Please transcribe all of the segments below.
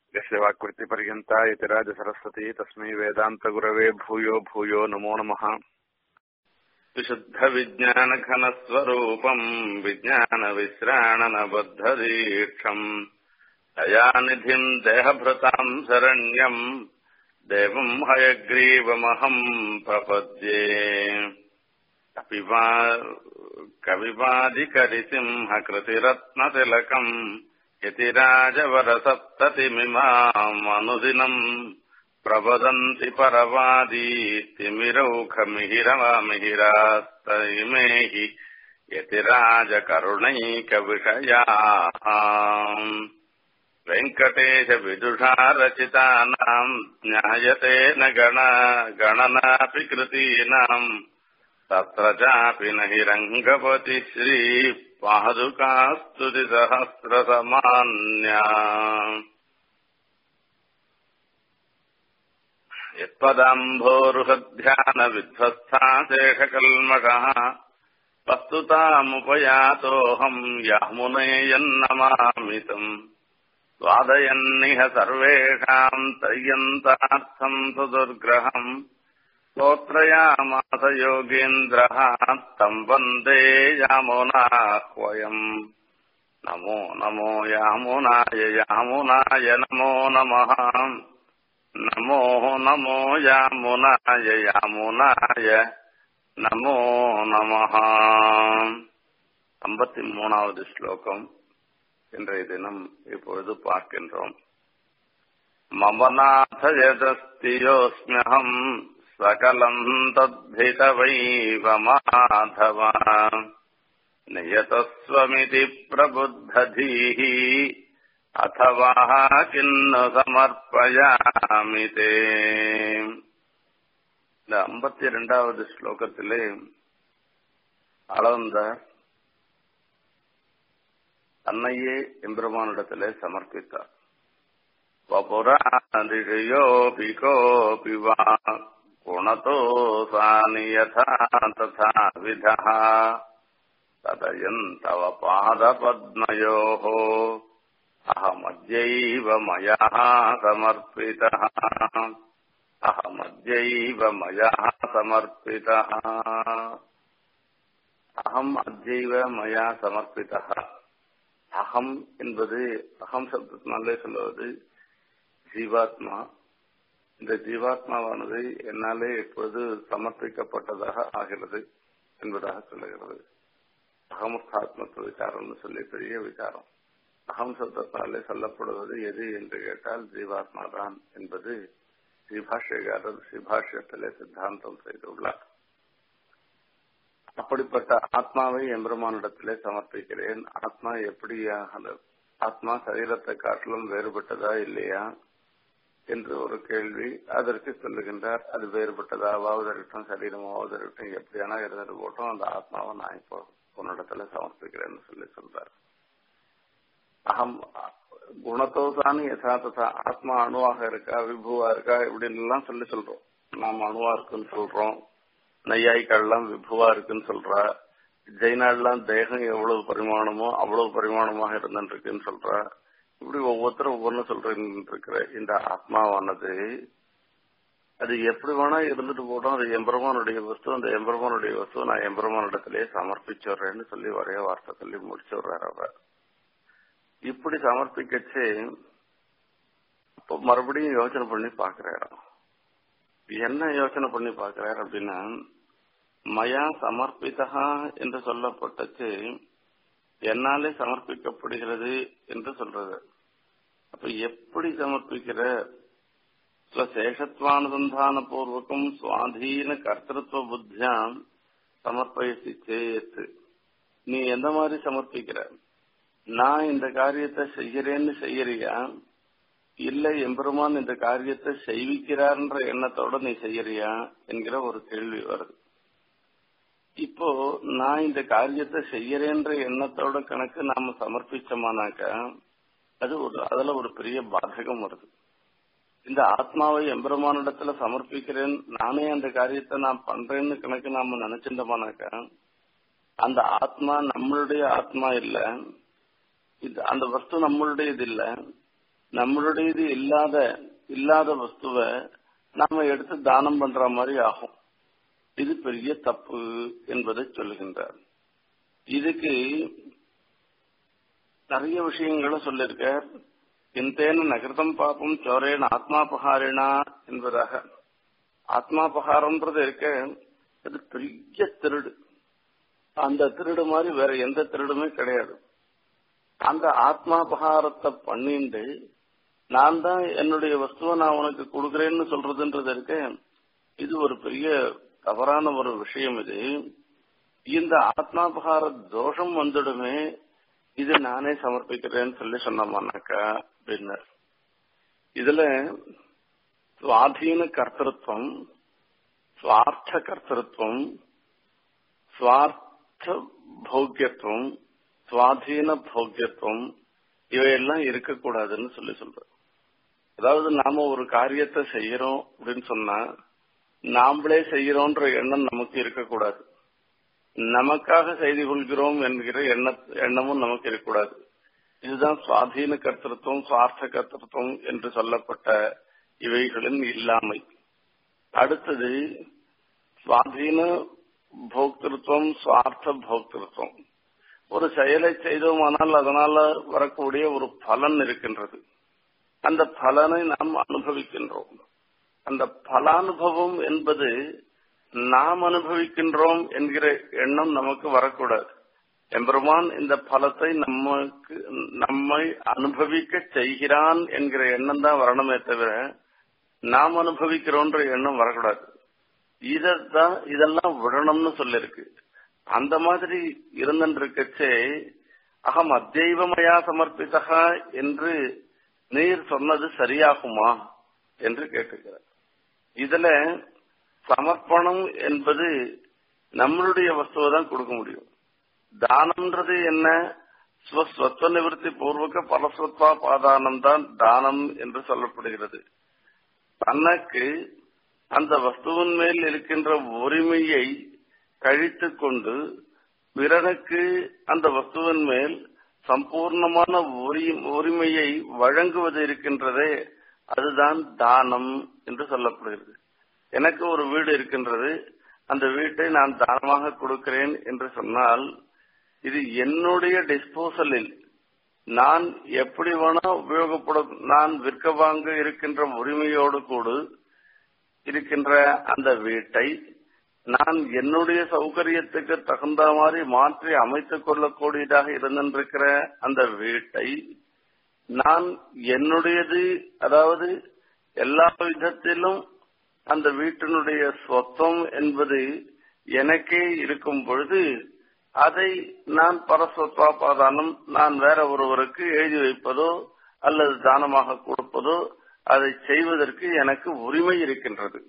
यस्य वाक्कृतिपर्यन्ता यतिराजसरस्वती तस्मै वेदान्तगुरवे भूयो भूयो नमो नमः विशुद्धविज्ञानघनस्वरूपम् विज्ञानविश्राणनबद्धदीक्षम् दयानिधिम् देहभृताम् शरण्यम् देवम् हयग्रीवमहम् प्रपद्ये कपिवा कविवादिकरिसिंहकृतिरत्नतिलकम् यतिराजवरसप्ततिमिमाम् अनुदिनम् प्रवदन्ति परवादीतिमिरौखमिहिरवामिहिरास्तैमे हि यतिराजकरुणैकविषयाः वेङ्कटेशविदुषा रचितानाम् ज्ञायते न गण गणनापि कृतीनाम् तत्र चापि न हि रङ्गपति श्रीपादुकास्तुतिसहस्रसमान्या यत्पदाम्भोरुहध्यानविध्वस्था शेषकल्मषः वस्तुतामुपयातोऽहम् यामुनेयन्नमामि तम् स्वादयन्निह सर्वेषाम् तय्यन्तार्थम् सुदुर्ग्रहम् स्तोत्रयामास योगीन्द्रः तम् वन्दे यामुनाह्वयम् नमो नमो यामुनाय यामुनाय नमो नमः नमो नमो यामुनाय यामुनाय நமோ நமஹ ஐம்பத்தி மூணாவது ஸ்லோகம் இன்றைய தினம் இப்பொழுது பார்க்கின்றோம் மமநாத யதஸ்தியோஸ்மியகம் சகலம் தத்பிதவைவ மாதவ நியதஸ்வமிதி பிரபுத்ததீः अथवा किन्न சமர்ப்பயாமி தே இந்த ஐம்பத்தி இரண்டாவது ஸ்லோகத்திலே அளந்த தன்னையே எம்பெருமானிடத்திலே சமர்ப்பித்தார் வபுராதிஷயோபி கோபி வா குணதோசானி யதா ததா விதः ததயந்தவ பாதபத்மயோः अहमद्यैव मया समर्पितः अहमद्यैव मया समर्पितः அகம் அத்யைவ மயா சமர்ப்பிதா அகம் என்பது அகம் சப்தத்தினாலே சொல்லுவது ஜீவாத்மா இந்த ஜீவாத்மாவானது என்னாலே இப்பொழுது சமர்ப்பிக்கப்பட்டதாக ஆகிறது என்பதாக சொல்லுகிறது அகமுஸ்தாத்மத்துவ விசாரம்னு சொல்லி பெரிய விசாரம் அகம் சப்தத்தாலே சொல்லப்படுவது எது என்று கேட்டால் ஜீவாத்மா தான் என்பது ஸ்ரீபாஷ்யகாரர் ஸ்ரீபாஷ்யத்திலே சித்தாந்தம் செய்துள்ளார் அப்படிப்பட்ட ஆத்மாவை எம்பெருமானிடத்திலே சமர்ப்பிக்கிறேன் ஆத்மா எப்படியாக ஆத்மா சரீரத்தை காட்டிலும் வேறுபட்டதா இல்லையா என்று ஒரு கேள்வி அதற்கு சொல்லுகின்றார் அது வேறுபட்டதாவாவது இருக்கட்டும் சரீரமாவது இருக்கட்டும் எப்படியானா இருந்துட்டு போட்டோம் அந்த ஆத்மாவை நான் இப்போ உன்னிடத்துல சமர்ப்பிக்கிறேன்னு சொல்லி சொல்றார் அகம் குணத்தோசானு யசா தசா ஆத்மா அணுவாக இருக்கா விபுவா இருக்கா இப்படின்னு எல்லாம் சொல்லி சொல்றோம் நாம் அணுவா இருக்குன்னு சொல்றோம் நையாய்க்கெல்லாம் விபுவா இருக்குன்னு சொல்றா ஜெயினாலாம் தேகம் எவ்வளவு பரிமாணமோ அவ்வளவு பரிமாணமாக இருந்துருக்குன்னு சொல்றா இப்படி ஒவ்வொருத்தரும் ஒவ்வொன்னு சொல்றேன்னு இருக்கிற இந்த ஆத்மாவானது அது எப்படி வேணா இருந்துட்டு போட்டோம் அது எம்பெருமானுடைய வஸ்து அந்த எம்பெருமானுடைய வஸ்து நான் எம்பெருமானிடத்திலேயே சமர்ப்பிச்சுடுறேன்னு சொல்லி ஒரே வார்த்தை சொல்லி முடிச்சு விடுறாரு அவர் இப்படி சமர்ப்பிக்கச்சு இப்போ மறுபடியும் யோசனை பண்ணி பாக்குறாரு என்ன யோசனை பண்ணி பாக்குறாரு அப்படின்னா மயா சமர்ப்பிதா என்று சொல்லப்பட்டச்சு என்னாலே சமர்ப்பிக்கப்படுகிறது என்று சொல்றது அப்ப எப்படி சமர்ப்பிக்கிற ஸ்வசேஷத்வானுசந்தான பூர்வகம் சுவாதீன கர்த்தத்துவ புத்தியாம் சமர்ப்பயசி சேத்து நீ எந்த மாதிரி சமர்ப்பிக்கிற நான் இந்த காரியத்தை செய்யறேன்னு செய்யறியா இல்ல எம்பெருமான் இந்த காரியத்தை செய்விக்கிறார்ன்ற எண்ணத்தோட நீ செய்யறியா என்கிற ஒரு கேள்வி வருது இப்போ நான் இந்த காரியத்தை செய்யறேன்ற எண்ணத்தோட கணக்கு நாம சமர்ப்பிச்சோமானாக்க அது ஒரு அதுல ஒரு பெரிய பாதகம் வருது இந்த ஆத்மாவை எம்பெருமானிடத்துல சமர்ப்பிக்கிறேன் நானே அந்த காரியத்தை நான் பண்றேன்னு கணக்கு நாம நினைச்சிருந்தோமானாக்க அந்த ஆத்மா நம்மளுடைய ஆத்மா இல்ல இது அந்த வஸ்து நம்மளுடையது இல்ல நம்மளுடையது இல்லாத இல்லாத வஸ்துவை நாம எடுத்து தானம் பண்ற மாதிரி ஆகும் இது பெரிய தப்பு என்பதை சொல்லுகின்றார் இதுக்கு நிறைய விஷயங்களை சொல்லியிருக்கார் இந்தேன நகிருதம் பாப்பம் சோரேன ஆத்மாபகாரினா என்பதாக ஆத்மாபகாரம்ன்றது இருக்க அது பெரிய திருடு அந்த திருடு மாதிரி வேற எந்த திருடுமே கிடையாது அந்த ஆத்மாபகாரத்தை பண்ணிண்டு நான் தான் என்னுடைய வஸ்துவை நான் உனக்கு கொடுக்குறேன்னு சொல்றதுன்றது இருக்க இது ஒரு பெரிய தவறான ஒரு விஷயம் இது இந்த ஆத்மாபகார தோஷம் வந்துடுமே இது நானே சமர்ப்பிக்கிறேன்னு சொல்லி சொன்னோம்னாக்கா அப்படின்னு இதுல சுவாதீன கர்த்தத்துவம் சுவார்த்த கர்த்தத்துவம் சுவார்த்த போக்கியத்துவம் சுவாதீன போக்கியத்துவம் இவையெல்லாம் இருக்கக்கூடாதுன்னு சொல்லி சொல்ற அதாவது நாம ஒரு காரியத்தை செய்யறோம் அப்படின்னு சொன்னா நாமளே செய்யறோன்ற எண்ணம் நமக்கு இருக்கக்கூடாது நமக்காக செய்து கொள்கிறோம் என்கிற எண்ண எண்ணமும் நமக்கு இருக்கக்கூடாது இதுதான் சுவாதீன கர்த்தத்துவம் சுவார்த்த கர்த்தத்துவம் என்று சொல்லப்பட்ட இவைகளின் இல்லாமை அடுத்தது சுவாதீன போக்திருத்துவம் சுவார்த்த போக்திருத்துவம் ஒரு செயலை செய்தோமானால் அதனால வரக்கூடிய ஒரு பலன் இருக்கின்றது அந்த பலனை நாம் அனுபவிக்கின்றோம் அந்த பலானுபவம் என்பது நாம் அனுபவிக்கின்றோம் என்கிற எண்ணம் நமக்கு வரக்கூடாது எம்பெருமான் இந்த பலத்தை நமக்கு நம்மை அனுபவிக்க செய்கிறான் என்கிற எண்ணம் தான் வரணுமே தவிர நாம் அனுபவிக்கிறோன்ற எண்ணம் வரக்கூடாது இதத்தான் இதெல்லாம் விடணும்னு சொல்லிருக்கு அந்த மாதிரி இருந்திருக்கச்சே அகம் அத்தெய்வமயா சமர்ப்பித்தகா என்று நீர் சொன்னது சரியாகுமா என்று கேட்டுக்கிறார் இதுல சமர்ப்பணம் என்பது நம்மளுடைய வஸ்துவை தான் கொடுக்க முடியும் தானம்ன்றது என்ன ஸ்வஸ்வத்வ நிவர்த்தி பூர்வக பலஸ்வத்வா பாதானம் தான் தானம் என்று சொல்லப்படுகிறது தனக்கு அந்த வஸ்துவின் மேல் இருக்கின்ற உரிமையை கழித்து கொண்டு பிறனுக்கு அந்த வஸ்துவின் மேல் சம்பூர்ணமான உரிமையை வழங்குவது இருக்கின்றதே அதுதான் தானம் என்று சொல்லப்படுகிறது எனக்கு ஒரு வீடு இருக்கின்றது அந்த வீட்டை நான் தானமாக கொடுக்கிறேன் என்று சொன்னால் இது என்னுடைய டிஸ்போசலில் நான் எப்படி வேணா உபயோகப்படும் நான் விற்க வாங்க இருக்கின்ற உரிமையோடு கூட இருக்கின்ற அந்த வீட்டை நான் என்னுடைய சௌகரியத்துக்கு தகுந்த மாதிரி மாற்றி அமைத்துக் கொள்ளக்கூடியதாக இருந்திருக்கிற அந்த வீட்டை நான் என்னுடையது அதாவது எல்லா விதத்திலும் அந்த வீட்டினுடைய சொத்தம் என்பது எனக்கே இருக்கும் பொழுது அதை நான் பரஸ்வத்வா பாதானம் நான் வேற ஒருவருக்கு எழுதி வைப்பதோ அல்லது தானமாக கொடுப்பதோ அதை செய்வதற்கு எனக்கு உரிமை இருக்கின்றது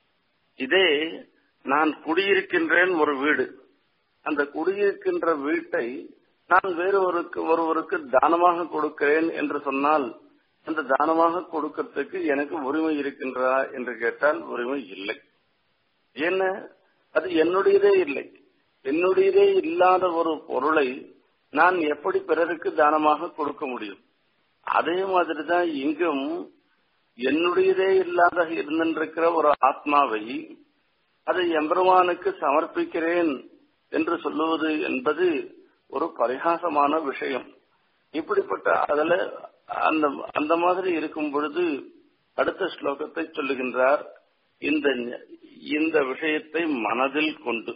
இதே நான் குடியிருக்கின்றேன் ஒரு வீடு அந்த குடியிருக்கின்ற வீட்டை நான் வேறு ஒருக்கு ஒருவருக்கு தானமாக கொடுக்கிறேன் என்று சொன்னால் அந்த தானமாக கொடுக்கறதுக்கு எனக்கு உரிமை இருக்கின்றதா என்று கேட்டால் உரிமை இல்லை என்ன அது என்னுடையதே இல்லை என்னுடையதே இல்லாத ஒரு பொருளை நான் எப்படி பிறருக்கு தானமாக கொடுக்க முடியும் அதே மாதிரிதான் இங்கும் என்னுடையதே இல்லாத இருந்திருக்கிற ஒரு ஆத்மாவை அதை எம்பெருமானுக்கு சமர்ப்பிக்கிறேன் என்று சொல்லுவது என்பது ஒரு பரிகாசமான விஷயம் இப்படிப்பட்ட அதுல அந்த அந்த மாதிரி இருக்கும் பொழுது அடுத்த ஸ்லோகத்தை சொல்லுகின்றார் இந்த இந்த விஷயத்தை மனதில் கொண்டு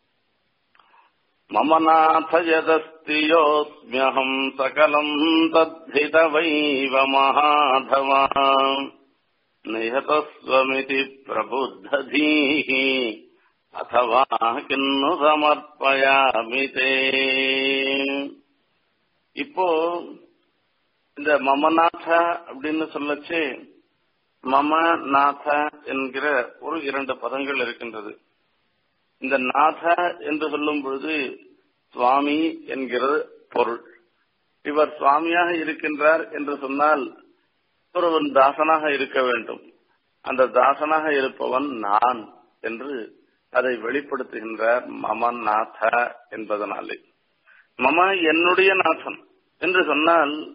மமநாத யதஸ்தி யோஸ்மியகம் சகலம் தத்திதவைவ மகாதவா நிஹதஸ்வமிதி பிரபுத்ததீः அத்தவா கிண்ணு சமர்ப்பயாமி தே இப்போ இந்த மமநாத அப்படின்னு சொல்லச்சு மம நாத என்கிற ஒரு இரண்டு பதங்கள் இருக்கின்றது இந்த நாத என்று சொல்லும் பொழுது சுவாமி என்கிற பொருள் இவர் சுவாமியாக இருக்கின்றார் என்று சொன்னால் ஒருவன் தாசனாக இருக்க வேண்டும் அந்த தாசனாக இருப்பவன் நான் என்று அதை வெளிப்படுத்துகின்றார் மம நாத என்பதனாலே மம என்னுடைய நாதன் என்று சொன்னால்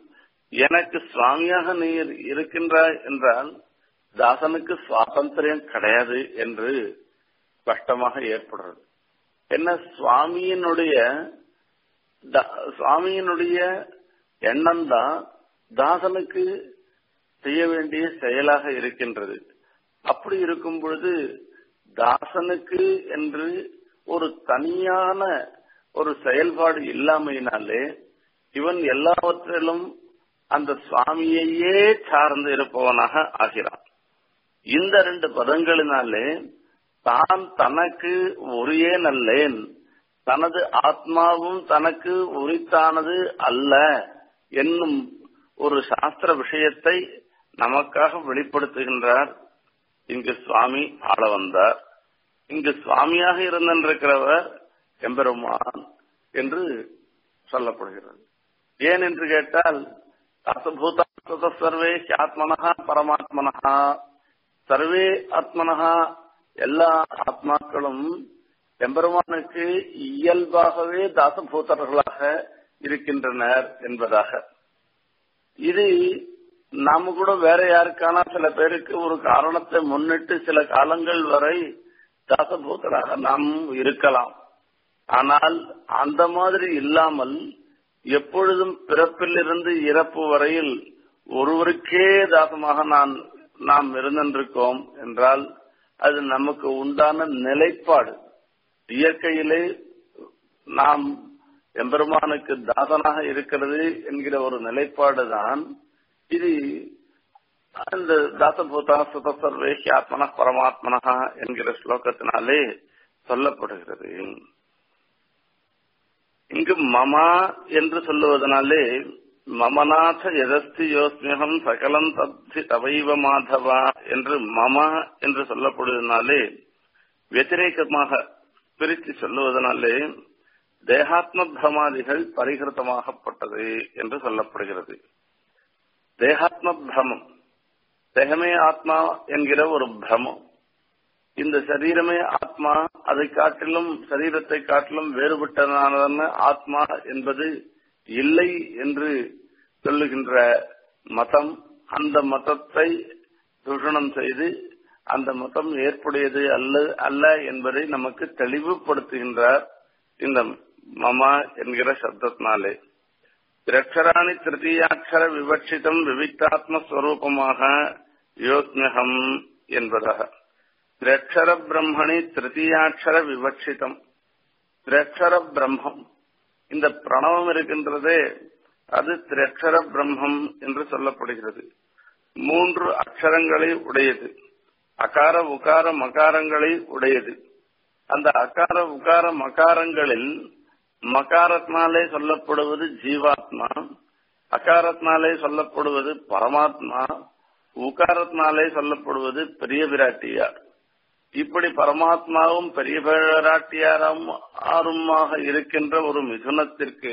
எனக்கு சுவாமியாக நீ இருக்கின்றாய் என்றால் தாசனுக்கு சுவாதந்திரம் கிடையாது என்று ஸ்பஷ்டமாக ஏற்படுறது என்ன சுவாமியினுடைய சுவாமியினுடைய எண்ணம் தான் தாசனுக்கு செய்ய வேண்டிய செயலாக இருக்கின்றது அப்படி இருக்கும் பொழுது தாசனுக்கு என்று ஒரு தனியான ஒரு செயல்பாடு இல்லாமையினாலே இவன் எல்லாவற்றிலும் அந்த சுவாமியையே சார்ந்து இருப்பவனாக ஆகிறான் இந்த ரெண்டு பதங்களினாலே தான் தனக்கு உரியே நல்லேன் தனது ஆத்மாவும் தனக்கு உரித்தானது அல்ல என்னும் ஒரு சாஸ்திர விஷயத்தை நமக்காக வெளிப்படுத்துகின்றார் இங்கு சுவாமி ஆள வந்தார் இங்கு சுவாமியாக இருந்திருக்கிறவர் எம்பெருமான் என்று சொல்லப்படுகிறது ஏன் என்று கேட்டால் அசபூத சர்வே ஆத்மனஹா பரமாத்மனஹா சர்வே ஆத்மனஹா எல்லா ஆத்மாக்களும் எம்பெருமானுக்கு இயல்பாகவே தாசபூதர்களாக இருக்கின்றனர் என்பதாக இது நாம கூட வேற யாருக்கான சில பேருக்கு ஒரு காரணத்தை முன்னிட்டு சில காலங்கள் வரை தாசபூதராக நாம் இருக்கலாம் ஆனால் அந்த மாதிரி இல்லாமல் எப்பொழுதும் பிறப்பிலிருந்து இறப்பு வரையில் ஒருவருக்கே தாசமாக நான் நாம் இருந்திருக்கோம் என்றால் அது நமக்கு உண்டான நிலைப்பாடு இயற்கையிலே நாம் எம்பெருமானுக்கு தாசனாக இருக்கிறது என்கிற ஒரு நிலைப்பாடு தான் இது அந்த தாசபூதா சுத சர்வேஷி ஆத்மன பரமாத்மனா என்கிற ஸ்லோகத்தினாலே சொல்லப்படுகிறது இங்கு மமா என்று சொல்லுவதனாலே மமநாத எதஸ்தி யோஸ்மியம் சகலம் தத்தி தவைவ மாதவா என்று மம என்று சொல்லப்படுவதனாலே வத்திரேகமாக பிரித்து சொல்லுவதனாலே தேகாத்ம பிரமாதிகள் பரிகிருத்தமாகப்பட்டது என்று சொல்லப்படுகிறது தேகாத்ம பிரமம் தேகமே ஆத்மா என்கிற ஒரு பிரமம் இந்த சரீரமே ஆத்மா அதை காட்டிலும் சரீரத்தை காட்டிலும் வேறுபட்டதான ஆத்மா என்பது இல்லை என்று சொல்லுகின்ற மதம் அந்த மதத்தை தூஷணம் செய்து அந்த மதம் ஏற்புடையது அல்ல அல்ல என்பதை நமக்கு தெளிவுபடுத்துகின்றார் இந்த மமா என்கிற சப்தத்தினாலே திரட்சராணி திருத்தீயாட்சர விவட்சிதம் விவிக்தாத்மஸ்வரூபமாக யோஸ்மியகம் என்பதாக திரட்சர பிரம்மணி திருத்தீயாட்சர விவட்சிதம் திரட்சர பிரம்மம் இந்த பிரணவம் இருக்கின்றதே அது திரட்சர பிரம்மம் என்று சொல்லப்படுகிறது மூன்று அக்ஷரங்களை உடையது அகார உகார மகாரங்களை உடையது அந்த அகார உகார மகாரங்களில் மகாரத்னாலே சொல்லப்படுவது ஜீவாத்மா அகாரத்னாலே சொல்லப்படுவது பரமாத்மா உகாரத்னாலே சொல்லப்படுவது பெரிய பிராட்டியார் இப்படி பரமாத்மாவும் பெரிய பிராட்டியாரும் ஆறுமாக இருக்கின்ற ஒரு மிதுனத்திற்கு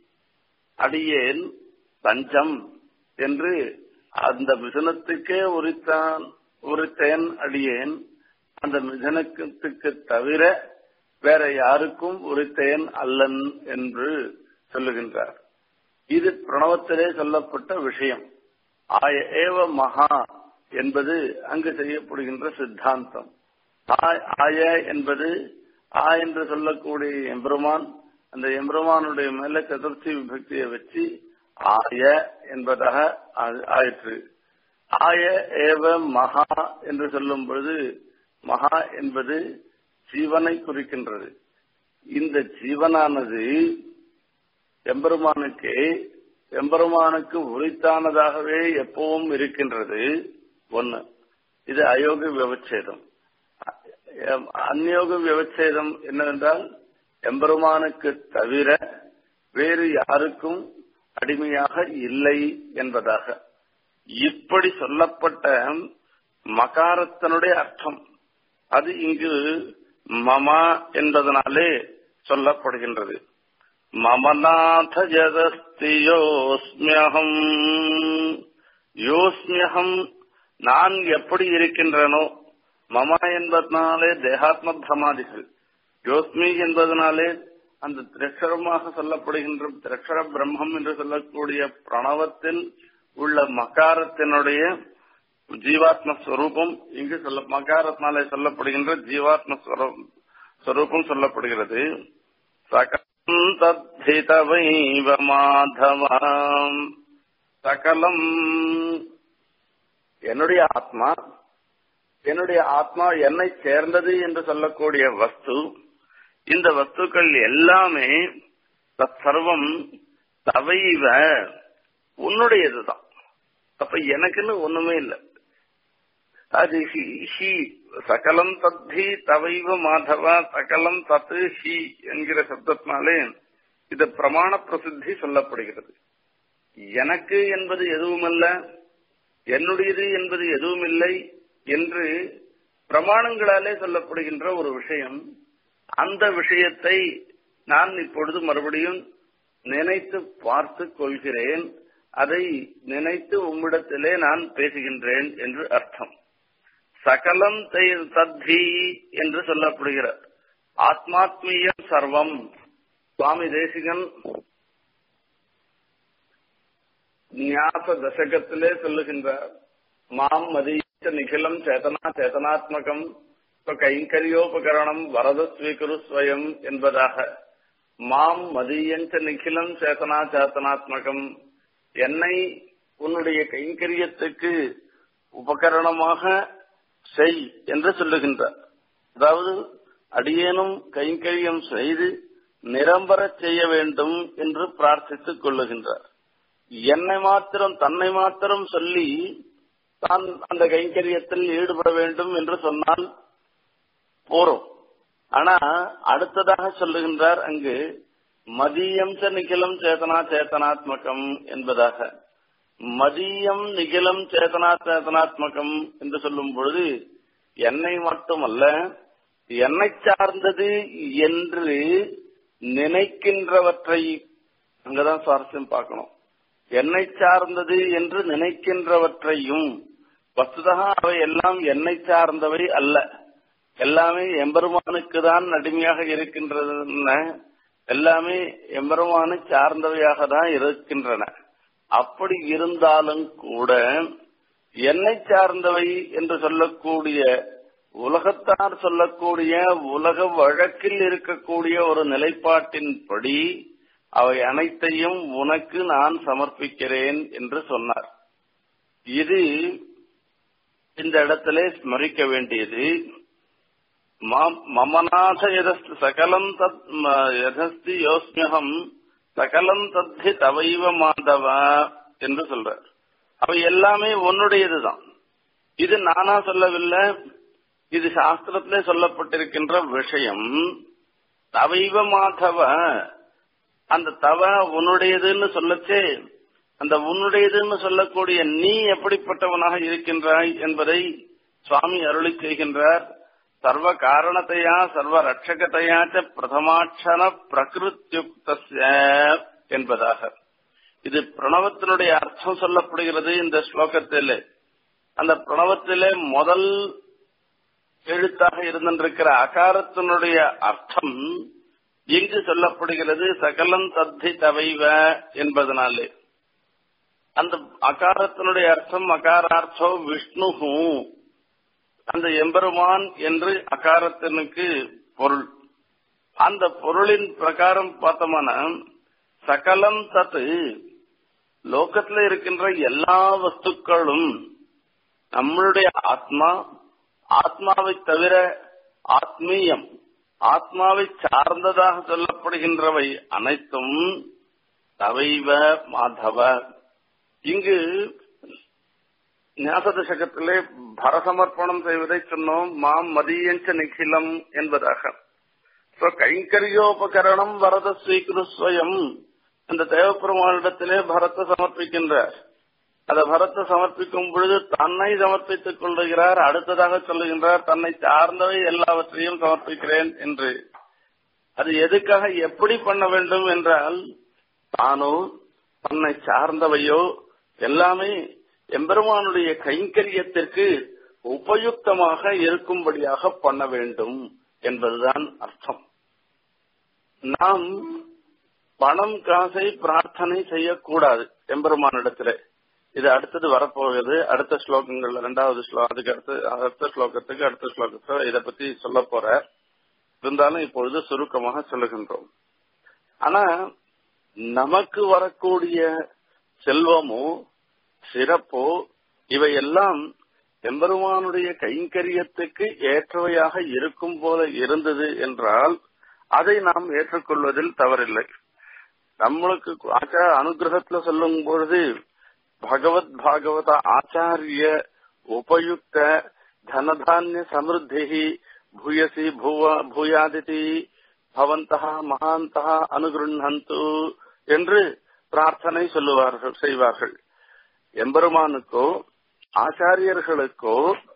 அடியேன் தஞ்சம் என்று அந்த மிதுனத்துக்கே உரித்தான் உரித்தேன் அடியேன் அந்த மிதனத்துக்கு தவிர வேற யாருக்கும் உரித்தேன் அல்லன் என்று சொல்லுகின்றார் இது பிரணவத்திலே சொல்லப்பட்ட விஷயம் ஆய ஏவ மகா என்பது அங்கு செய்யப்படுகின்ற சித்தாந்தம் ஆய என்பது ஆ என்று சொல்லக்கூடிய எம்பெருமான் அந்த எம்பெருமானுடைய மேல சதுர்த்தி விபக்தியை வச்சு ஆய என்பதாக ஆயிற்று ஆய ஏவ மகா என்று சொல்லும் பொழுது மகா என்பது ஜீவனை குறிக்கின்றது இந்த ஜீவனானது எம்பெருமானுக்கு எம்பெருமானுக்கு உரித்தானதாகவே எப்பவும் இருக்கின்றது ஒன்னு இது அயோக விவச்சேதம் அந்யோக விவச்சேதம் என்னவென்றால் எம்பெருமானுக்கு தவிர வேறு யாருக்கும் அடிமையாக இல்லை என்பதாக இப்படி சொல்லப்பட்ட மகாரத்தனுடைய அர்த்தம் அது இங்கு மமா என்பதனாலே சொல்லப்படுகின்றது மமநாத ஜதஸ்தி யோஸ்மியகம் யோஸ்மியகம் நான் எப்படி இருக்கின்றனோ மம என்பதனாலே தேகாத்ம பிரமாதிகள் யோஸ்மி என்பதனாலே அந்த திரட்சரமாக சொல்லப்படுகின்ற திரட்சர பிரம்மம் என்று சொல்லக்கூடிய பிரணவத்தில் உள்ள மகாரத்தினுடைய ஜீவாத்ம ஸ்வரூபம் இங்கு சொல்ல மகாரத்னாலே சொல்லப்படுகின்ற ஜீவாத்ம ஸ்வரூபம் சொல்லப்படுகிறது சகலம் தத்திதவைவ மாதவம் சகலம் என்னுடைய ஆத்மா என்னுடைய ஆத்மா என்னை சேர்ந்தது என்று சொல்லக்கூடிய வஸ்து இந்த வஸ்துக்கள் எல்லாமே சர்வம் தவைவ உன்னுடையதுதான் அப்ப எனக்குன்னு ஒண்ணுமே இல்லை அது ஹி சகலம் தத்தி தவைவ மாதவா சகலம் தத்து ஹி என்கிற சப்தத்தினாலே இது பிரமாண பிரசித்தி சொல்லப்படுகிறது எனக்கு என்பது எதுவுமல்ல என்னுடையது என்பது எதுவும் இல்லை என்று பிரமாணங்களாலே சொல்லப்படுகின்ற ஒரு விஷயம் அந்த விஷயத்தை நான் இப்பொழுது மறுபடியும் நினைத்து பார்த்து கொள்கிறேன் அதை நினைத்து உம்மிடத்திலே நான் பேசுகின்றேன் என்று அர்த்தம் சகலம் தத்தி என்று சொல்லப்படுகிறார் ஆத்மாத்மீயம் சர்வம் சுவாமி தேசிகன் ஞாச தசகத்திலே சொல்லுகின்றார் மாம் மதிய நிகிலம் சேதனா சேதனாத்மகம் கைங்கரியோபகரணம் வரத ஸ்வீகுரு ஸ்வயம் என்பதாக மாம் மதியஞ்ச நிகிலம் சேதனா சேத்தனாத்மகம் என்னை உன்னுடைய கைங்கரியத்துக்கு உபகரணமாக செய் என்று சொல்லுகின்றார் அதாவது அடியேனும் கைங்கரியம் செய்து நிரம்பர செய்ய வேண்டும் என்று பிரார்த்தித்துக் கொள்ளுகின்றார் என்னை மாத்திரம் தன்னை மாத்திரம் சொல்லி தான் அந்த கைங்கரியத்தில் ஈடுபட வேண்டும் என்று சொன்னால் போறோம் ஆனா அடுத்ததாக சொல்லுகின்றார் அங்கு மதியம் ச நிகிலம் சேதனா சேத்தனாத்மகம் என்பதாக மதியம் நிகிலம் சேதனா சேதனாத்மகம் என்று சொல்லும் பொழுது என்னை மட்டுமல்ல என்னை சார்ந்தது என்று நினைக்கின்றவற்றை அங்கதான் சுவாரஸ்யம் பார்க்கணும் என்னை சார்ந்தது என்று நினைக்கின்றவற்றையும் வஸ்துதா அவை எல்லாம் என்னை சார்ந்தவை அல்ல எல்லாமே எம்பெருமானுக்கு தான் அடிமையாக இருக்கின்றது எல்லாமே எம்பெருமானு சார்ந்தவையாக தான் இருக்கின்றன அப்படி இருந்தாலும் கூட என்னை சார்ந்தவை என்று சொல்லக்கூடிய உலகத்தார் சொல்லக்கூடிய உலக வழக்கில் இருக்கக்கூடிய ஒரு நிலைப்பாட்டின்படி அவை அனைத்தையும் உனக்கு நான் சமர்ப்பிக்கிறேன் என்று சொன்னார் இது இந்த இடத்திலே ஸ்மரிக்க வேண்டியது மமநாத எதஸ்து சகலம் தத் எதஸ்தி யோஸ்மியகம் சகலம் தத்தி தவைவ மாதவ என்று சொல்றார் அவை எல்லாமே உன்னுடையதுதான் இது நானா சொல்லவில்லை இது சாஸ்திரத்திலே சொல்லப்பட்டிருக்கின்ற விஷயம் தவைவ மாதவ அந்த தவ உன்னுடையதுன்னு சொல்லச்சே அந்த உன்னுடையதுன்னு சொல்லக்கூடிய நீ எப்படிப்பட்டவனாக இருக்கின்றாய் என்பதை சுவாமி அருளி செய்கின்றார் சர்வ காரணத்தையா சர்வ ரட்சகத்தையாச்ச பிரதமாட்சண பிரகிருத்யுக்த என்பதாக இது பிரணவத்தினுடைய அர்த்தம் சொல்லப்படுகிறது இந்த ஸ்லோகத்திலே அந்த பிரணவத்திலே முதல் எழுத்தாக இருந்திருக்கிற அகாரத்தினுடைய அர்த்தம் எங்கு சொல்லப்படுகிறது சகலம் தத்தி தவைவ என்பதனாலே அந்த அகாரத்தினுடைய அர்த்தம் அகாரார்த்தோ விஷ்ணுகு அந்த எம்பெருமான் என்று அகாரத்தினுக்கு பொருள் அந்த பொருளின் பிரகாரம் பார்த்தோம்னா சகலம் தத்து லோகத்துல இருக்கின்ற எல்லா வஸ்துக்களும் நம்மளுடைய ஆத்மா ஆத்மாவை தவிர ஆத்மீயம் ஆத்மாவை சார்ந்ததாக சொல்லப்படுகின்றவை அனைத்தும் தவைவ மாதவ இங்கு ஞாசதசகத்திலே பரசமர்ப்பணம் செய்வதை சொன்னோம் மாம் மதியஞ்ச நிகிலம் என்பதாக கைங்கரியோபகரணம் வரத ஸ்வீகுரு ஸ்வயம் அந்த தேவப்பெருமானிடத்திலே பரத்தை சமர்ப்பிக்கின்றார் அதை பரத்தை சமர்ப்பிக்கும் பொழுது தன்னை சமர்ப்பித்துக் கொள்ளுகிறார் அடுத்ததாக சொல்லுகின்றார் தன்னை சார்ந்தவை எல்லாவற்றையும் சமர்ப்பிக்கிறேன் என்று அது எதுக்காக எப்படி பண்ண வேண்டும் என்றால் தானோ தன்னை சார்ந்தவையோ எல்லாமே எம்பெருமானுடைய கைங்கரியத்திற்கு உபயுக்தமாக இருக்கும்படியாக பண்ண வேண்டும் என்பதுதான் அர்த்தம் நாம் பணம் காசை பிரார்த்தனை செய்யக்கூடாது எம்பெருமானிடத்திலே இது அடுத்தது வரப்போகுது அடுத்த ஸ்லோகங்கள்ல ரெண்டாவது ஸ்லோகம் அதுக்கு அடுத்து அடுத்த ஸ்லோகத்துக்கு அடுத்த ஸ்லோகத்தை இதை பத்தி சொல்ல போற இருந்தாலும் இப்பொழுது சுருக்கமாக சொல்லுகின்றோம் ஆனா நமக்கு வரக்கூடிய செல்வமோ சிறப்போ இவையெல்லாம் எம்பெருமானுடைய கைங்கரியத்துக்கு ஏற்றவையாக இருக்கும் போல இருந்தது என்றால் அதை நாம் ஏற்றுக்கொள்வதில் தவறில்லை நம்மளுக்கு ஆச்சார அனுகிரகத்துல சொல்லும் பொழுது பகவத் பாகவத ஆச்சாரிய உபயுக்த தனதானிய சமிருத்தி பூயசி பூவ பூயாதிதி பவந்தா மகாந்தா அனுகிருண்ணந்து என்று பிரார்த்தனை சொல்லுவார்கள் செய்வார்கள் எம்பெருமானுக்கோ ஆச்சாரியர்களுக்கோ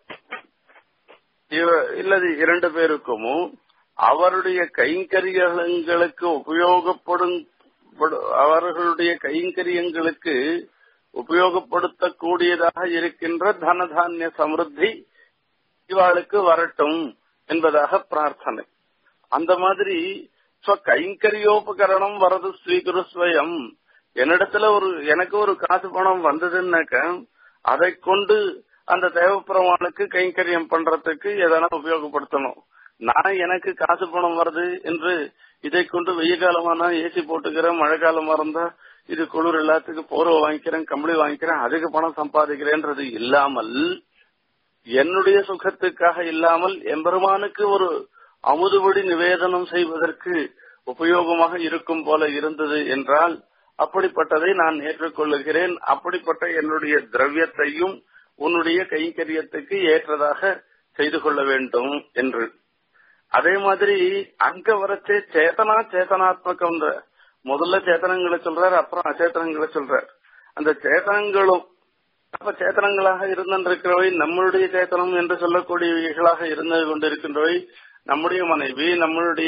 இல்லது இரண்டு பேருக்குமோ அவருடைய கைங்கரியங்களுக்கு உபயோகப்படும் அவர்களுடைய கைங்கரியங்களுக்கு உபயோகப்படுத்தக்கூடியதாக இருக்கின்ற தனதானிய சமிருத்தி இவாளுக்கு வரட்டும் என்பதாக பிரார்த்தனை அந்த மாதிரி கைங்கரியோபகரணம் வரது ஸ்வீகுரு ஸ்வயம் என்னிடத்துல ஒரு எனக்கு ஒரு காசு பணம் வந்ததுன்னாக்க அதை கொண்டு அந்த தேவப்பிரமானுக்கு கைங்கரியம் பண்றதுக்கு எதனா உபயோகப்படுத்தணும் நான் எனக்கு காசு பணம் வருது என்று இதை கொண்டு வெய்ய காலமானா ஏசி போட்டுக்கிறேன் மழை காலமா இருந்தா இது குளிர் எல்லாத்துக்கும் போர்வை வாங்கிக்கிறேன் கம்பளி வாங்கிக்கிறேன் அதுக்கு பணம் சம்பாதிக்கிறேன்றது இல்லாமல் என்னுடைய சுகத்துக்காக இல்லாமல் எம்பெருமானுக்கு ஒரு அமுதுபடி நிவேதனம் செய்வதற்கு உபயோகமாக இருக்கும் போல இருந்தது என்றால் அப்படிப்பட்டதை நான் ஏற்றுக்கொள்ளுகிறேன் அப்படிப்பட்ட என்னுடைய திரவியத்தையும் உன்னுடைய கைங்கரியத்துக்கு ஏற்றதாக செய்து கொள்ள வேண்டும் என்று அதே மாதிரி அங்க வரச்சே சேத்தனா சேத்தனாத்மகம் முதல்ல சேத்தனங்களை சொல்றார் அப்புறம் அச்சேத்தனங்களை சொல்றார் அந்த சேத்தனங்களும் அப்ப சேத்தனங்களாக இருந்திருக்கிறவை நம்மளுடைய சேத்தனம் என்று சொல்லக்கூடியவைகளாக இருந்து கொண்டிருக்கின்றவை நம்முடைய மனைவி நம்மளுடைய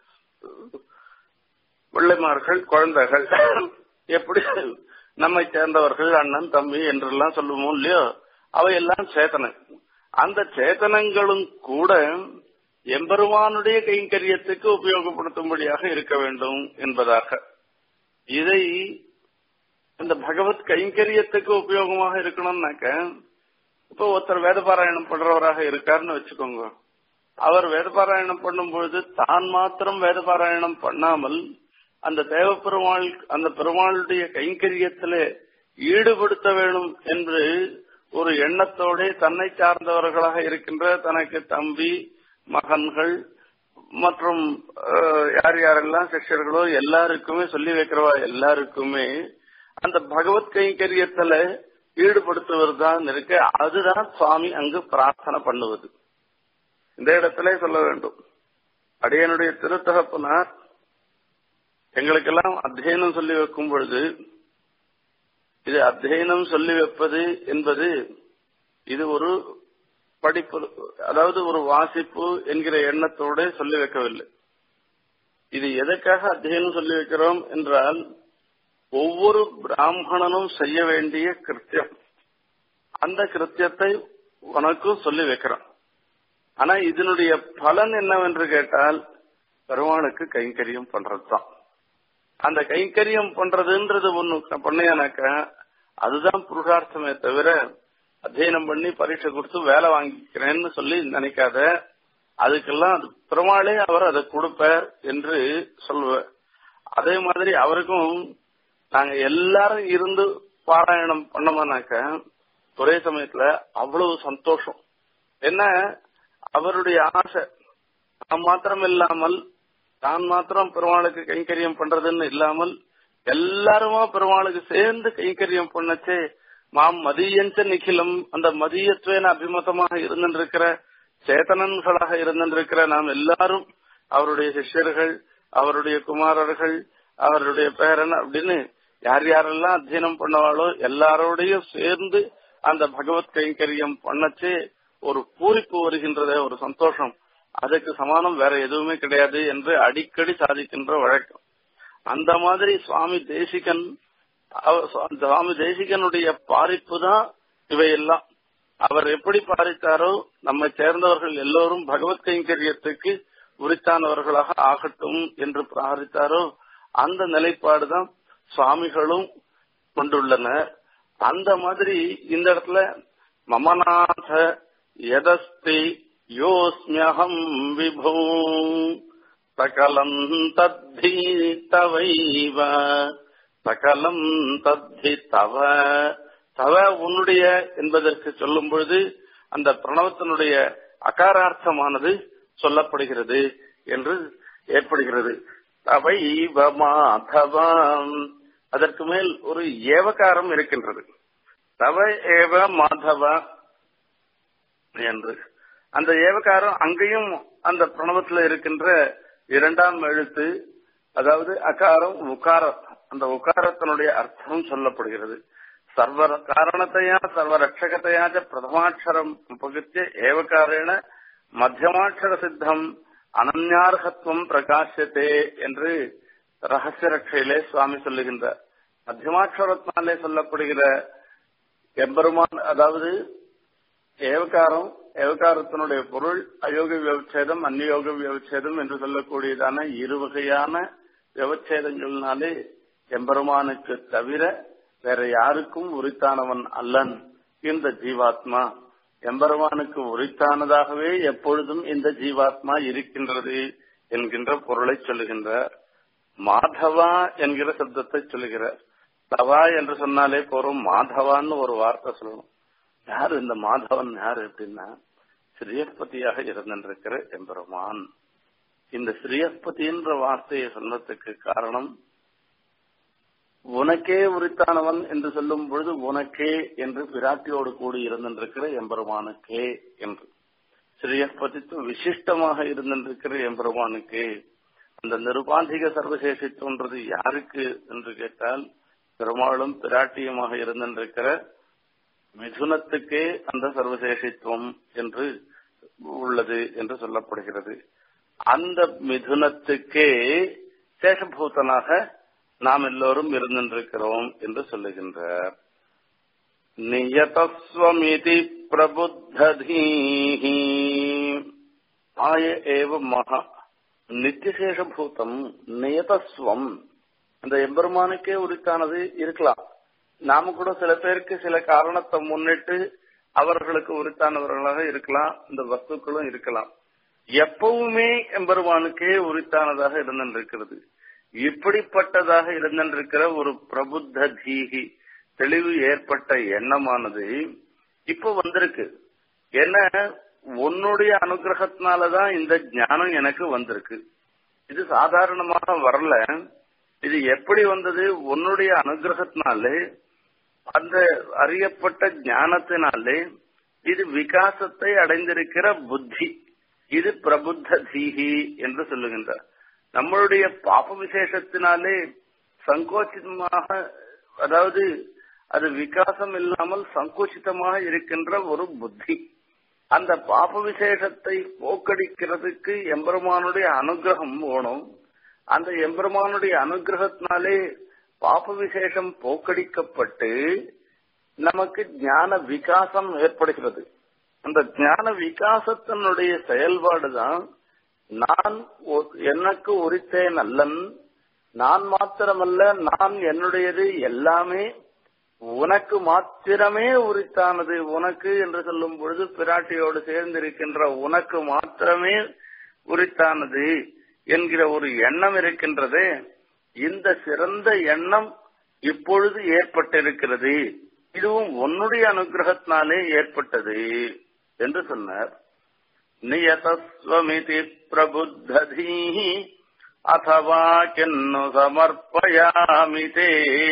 பிள்ளைமார்கள் குழந்தைகள் எப்படி நம்மை சேர்ந்தவர்கள் அண்ணன் தம்பி என்றெல்லாம் சொல்லுவோம் இல்லையோ அவையெல்லாம் சேத்தனை அந்த சேத்தனங்களும் கூட எம்பெருமானுடைய கைங்கரியத்துக்கு உபயோகப்படுத்தும்படியாக இருக்க வேண்டும் என்பதாக இதை இந்த பகவத் கைங்கரியத்துக்கு உபயோகமாக இருக்கணும்னாக்க இப்போ ஒருத்தர் வேதபாராயணம் பண்றவராக இருக்காருன்னு வச்சுக்கோங்க அவர் வேதபாராயணம் பண்ணும்பொழுது தான் மாத்திரம் வேதபாராயணம் பண்ணாமல் அந்த தேவ பெருமாள் அந்த பெருமாளுடைய கைங்கரியத்திலே ஈடுபடுத்த வேணும் என்று ஒரு எண்ணத்தோட தன்னை சார்ந்தவர்களாக இருக்கின்ற தனக்கு தம்பி மகன்கள் மற்றும் யார் யாரெல்லாம் சிஷ்யர்களோ எல்லாருக்குமே சொல்லி வைக்கிறவா எல்லாருக்குமே அந்த பகவத் கைங்கரியத்துல ஈடுபடுத்துவது தான் இருக்கு அதுதான் சுவாமி அங்கு பிரார்த்தனை பண்ணுவது இந்த இடத்துல சொல்ல வேண்டும் அடியனுடைய திருத்தகப்பனார் எங்களுக்கெல்லாம் அத்தியனம் சொல்லி வைக்கும் பொழுது இது அத்தியனம் சொல்லி வைப்பது என்பது இது ஒரு படிப்பு அதாவது ஒரு வாசிப்பு என்கிற எண்ணத்தோட சொல்லி வைக்கவில்லை இது எதற்காக அத்தியனம் சொல்லி வைக்கிறோம் என்றால் ஒவ்வொரு பிராமணனும் செய்ய வேண்டிய கிருத்தியம் அந்த கிருத்தியத்தை உனக்கும் சொல்லி வைக்கிறோம் ஆனா இதனுடைய பலன் என்னவென்று கேட்டால் பெருமாளுக்கு கைங்கரியம் பண்றதுதான் அந்த கைங்கரியம் பண்றதுன்றது ஒண்ணு பண்ணையானாக்க அதுதான் புருஷார்த்தமே தவிர அத்தியனம் பண்ணி பரீட்சை கொடுத்து வேலை வாங்கிக்கிறேன்னு சொல்லி நினைக்காத அதுக்கெல்லாம் அது பெருமாளே அவர் அதை கொடுப்பார் என்று சொல்லுவார் அதே மாதிரி அவருக்கும் நாங்க எல்லாரும் இருந்து பாராயணம் பண்ணோம்னாக்க ஒரே சமயத்துல அவ்வளவு சந்தோஷம் என்ன அவருடைய ஆசை நான் மாத்திரம் இல்லாமல் தான் மாத்திரம் பெருமாளுக்கு கைங்கரியம் பண்றதுன்னு இல்லாமல் எல்லாருமா பெருமாளுக்கு சேர்ந்து கைங்கரியம் பண்ணச்சே மாம் மதியஞ்ச நிகிலம் அந்த மதியத்துவேன அபிமதமாக இருந்திருக்கிற சேத்தனன்களாக இருந்திருக்கிற நாம் எல்லாரும் அவருடைய சிஷ்யர்கள் அவருடைய குமாரர்கள் அவருடைய பேரன் அப்படின்னு யார் யாரெல்லாம் அத்தியனம் பண்ணவாளோ எல்லாரோடையும் சேர்ந்து அந்த பகவத் கைங்கரியம் பண்ணச்சே ஒரு பூரிப்பு வருகின்றதே ஒரு சந்தோஷம் அதுக்கு சமானம் வேற எதுவுமே கிடையாது என்று அடிக்கடி சாதிக்கின்ற வழக்கம் அந்த மாதிரி சுவாமி தேசிகன் சுவாமி தேசிகனுடைய பாரிப்பு தான் இவையெல்லாம் அவர் எப்படி பாரித்தாரோ நம்மை சேர்ந்தவர்கள் எல்லோரும் பகவத் கைங்கரியத்துக்கு உரித்தானவர்களாக ஆகட்டும் என்று பிரார்த்தித்தாரோ அந்த நிலைப்பாடுதான் சுவாமிகளும் கொண்டுள்ளனர் அந்த மாதிரி இந்த இடத்துல மமநாத எதஸ்தி யோஸ்மியகம் விபூ சகலம் தத்தி தவைவ சகலம் தத்தி தவ தவ உன்னுடைய என்பதற்கு சொல்லும் பொழுது அந்த பிரணவத்தினுடைய அகாரார்த்தமானது சொல்லப்படுகிறது என்று ஏற்படுகிறது தவைவ மாதவம் அதற்கு மேல் ஒரு ஏவகாரம் இருக்கின்றது தவ ஏவ மாதவ என்று அந்த ஏவகாரம் அங்கேயும் அந்த பிரணவத்தில் இருக்கின்ற இரண்டாம் எழுத்து அதாவது அகாரம் உகாரம் அந்த உகாரத்தினுடைய அர்த்தம் சொல்லப்படுகிறது சர்வ காரணத்தையா சர்வ ரட்சகத்தையா பிரதமாட்சரம் உபகிருத்திய ஏவகாரேண மத்தியமாட்சர சித்தம் அனன்யார்கத்துவம் பிரகாசத்தே என்று ரகசிய ரட்சையிலே சுவாமி சொல்லுகின்றார் மத்தியமாட்சரத்தினாலே சொல்லப்படுகிற எம்பெருமான் அதாவது ஏவகாரம் ஏவகாரத்தினுடைய பொருள் அயோக வியவச்சேதம் அந்நியோக வியவச்சேதம் என்று சொல்லக்கூடியதான இரு வகையான வியவச்சேதங்களினாலே எம்பெருமானுக்கு தவிர வேற யாருக்கும் உரித்தானவன் அல்லன் இந்த ஜீவாத்மா எம்பெருமானுக்கு உரித்தானதாகவே எப்பொழுதும் இந்த ஜீவாத்மா இருக்கின்றது என்கின்ற பொருளை சொல்லுகின்றார் மாதவா என்கிற சப்தத்தை சொல்லுகிறார் தவா என்று சொன்னாலே போறோம் மாதவான்னு ஒரு வார்த்தை சொல்லணும் யார் இந்த மாதவன் யார் அப்படின்னா ஸ்ரீயஸ்பதியாக இருந்திருக்கிற எம்பெருமான் இந்த ஸ்ரீயஸ்பதின்ற வார்த்தையை சொன்னதுக்கு காரணம் உனக்கே உரித்தானவன் என்று சொல்லும் பொழுது உனக்கே என்று பிராட்டியோடு கூடி இருந்திருக்கிற எம்பெருமானுக்கே என்று ஸ்ரீயஸ்பதித்துவம் விசிஷ்டமாக இருந்திருக்கிற எம்பெருமானுக்கே அந்த நிருபாந்திக சர்வசேஷித்துவன்றது யாருக்கு என்று கேட்டால் பெருமாளும் பிராட்டியுமாக இருந்திருக்கிற மிதுனத்துக்கே அந்த சர்வசேஷித்துவம் என்று உள்ளது என்று சொல்லப்படுகிறது அந்த மிதுனத்துக்கே சேஷபூதனாக நாம் எல்லோரும் இருந்திருக்கிறோம் என்று சொல்லுகின்றார் நியதஸ்வமிதி பிரபுத்ததீஹி ஆய ஏவ மகா நித்தியசேஷபூதம் நியதஸ்வம் அந்த எம்பெருமானுக்கே உரித்தானது இருக்கலாம் நாம கூட சில பேருக்கு சில காரணத்தை முன்னிட்டு அவர்களுக்கு உரித்தானவர்களாக இருக்கலாம் இந்த வஸ்துக்களும் இருக்கலாம் எப்பவுமே எம்பெருமானுக்கே உரித்தானதாக இருந்திருக்கிறது இப்படிப்பட்டதாக இருந்திருக்கிற ஒரு பிரபுத்த தீகி தெளிவு ஏற்பட்ட எண்ணமானது இப்ப வந்திருக்கு என்ன உன்னுடைய அனுகிரகத்தினாலதான் இந்த ஞானம் எனக்கு வந்திருக்கு இது சாதாரணமாக வரல இது எப்படி வந்தது உன்னுடைய அனுகிரகத்தினாலே அந்த அறியப்பட்ட ஞானத்தினாலே இது விகாசத்தை அடைந்திருக்கிற புத்தி இது பிரபுத்த தீகி என்று சொல்லுகின்றார் நம்மளுடைய பாப விசேஷத்தினாலே சங்கோச்சிதமாக அதாவது அது விகாசம் இல்லாமல் சங்கோச்சிதமாக இருக்கின்ற ஒரு புத்தி அந்த பாப விசேஷத்தை போக்கடிக்கிறதுக்கு எம்பெருமானுடைய அனுகிரகம் வேணும் அந்த எம்பெருமானுடைய அனுகிரகத்தினாலே பாப விசேஷம் போக்கடிக்கப்பட்டு நமக்கு ஞான விகாசம் ஏற்படுகிறது அந்த ஞான விகாசத்தினுடைய செயல்பாடுதான் நான் எனக்கு உரித்தேன் அல்லன் நான் மாத்திரமல்ல நான் என்னுடையது எல்லாமே உனக்கு மாத்திரமே உரித்தானது உனக்கு என்று சொல்லும் பொழுது பிராட்டியோடு சேர்ந்திருக்கின்ற உனக்கு மாத்திரமே உரித்தானது என்கிற ஒரு எண்ணம் இருக்கின்றது இந்த சிறந்த எண்ணம் இப்பொழுது ஏற்பட்டிருக்கிறது இதுவும் உன்னுடைய அனுகிரகத்தினாலே ஏற்பட்டது என்று சொன்னார் நியதஸ்வமிதி பிரபுத்ததீ அதவா கென்னு சமர்ப்பயாமிதே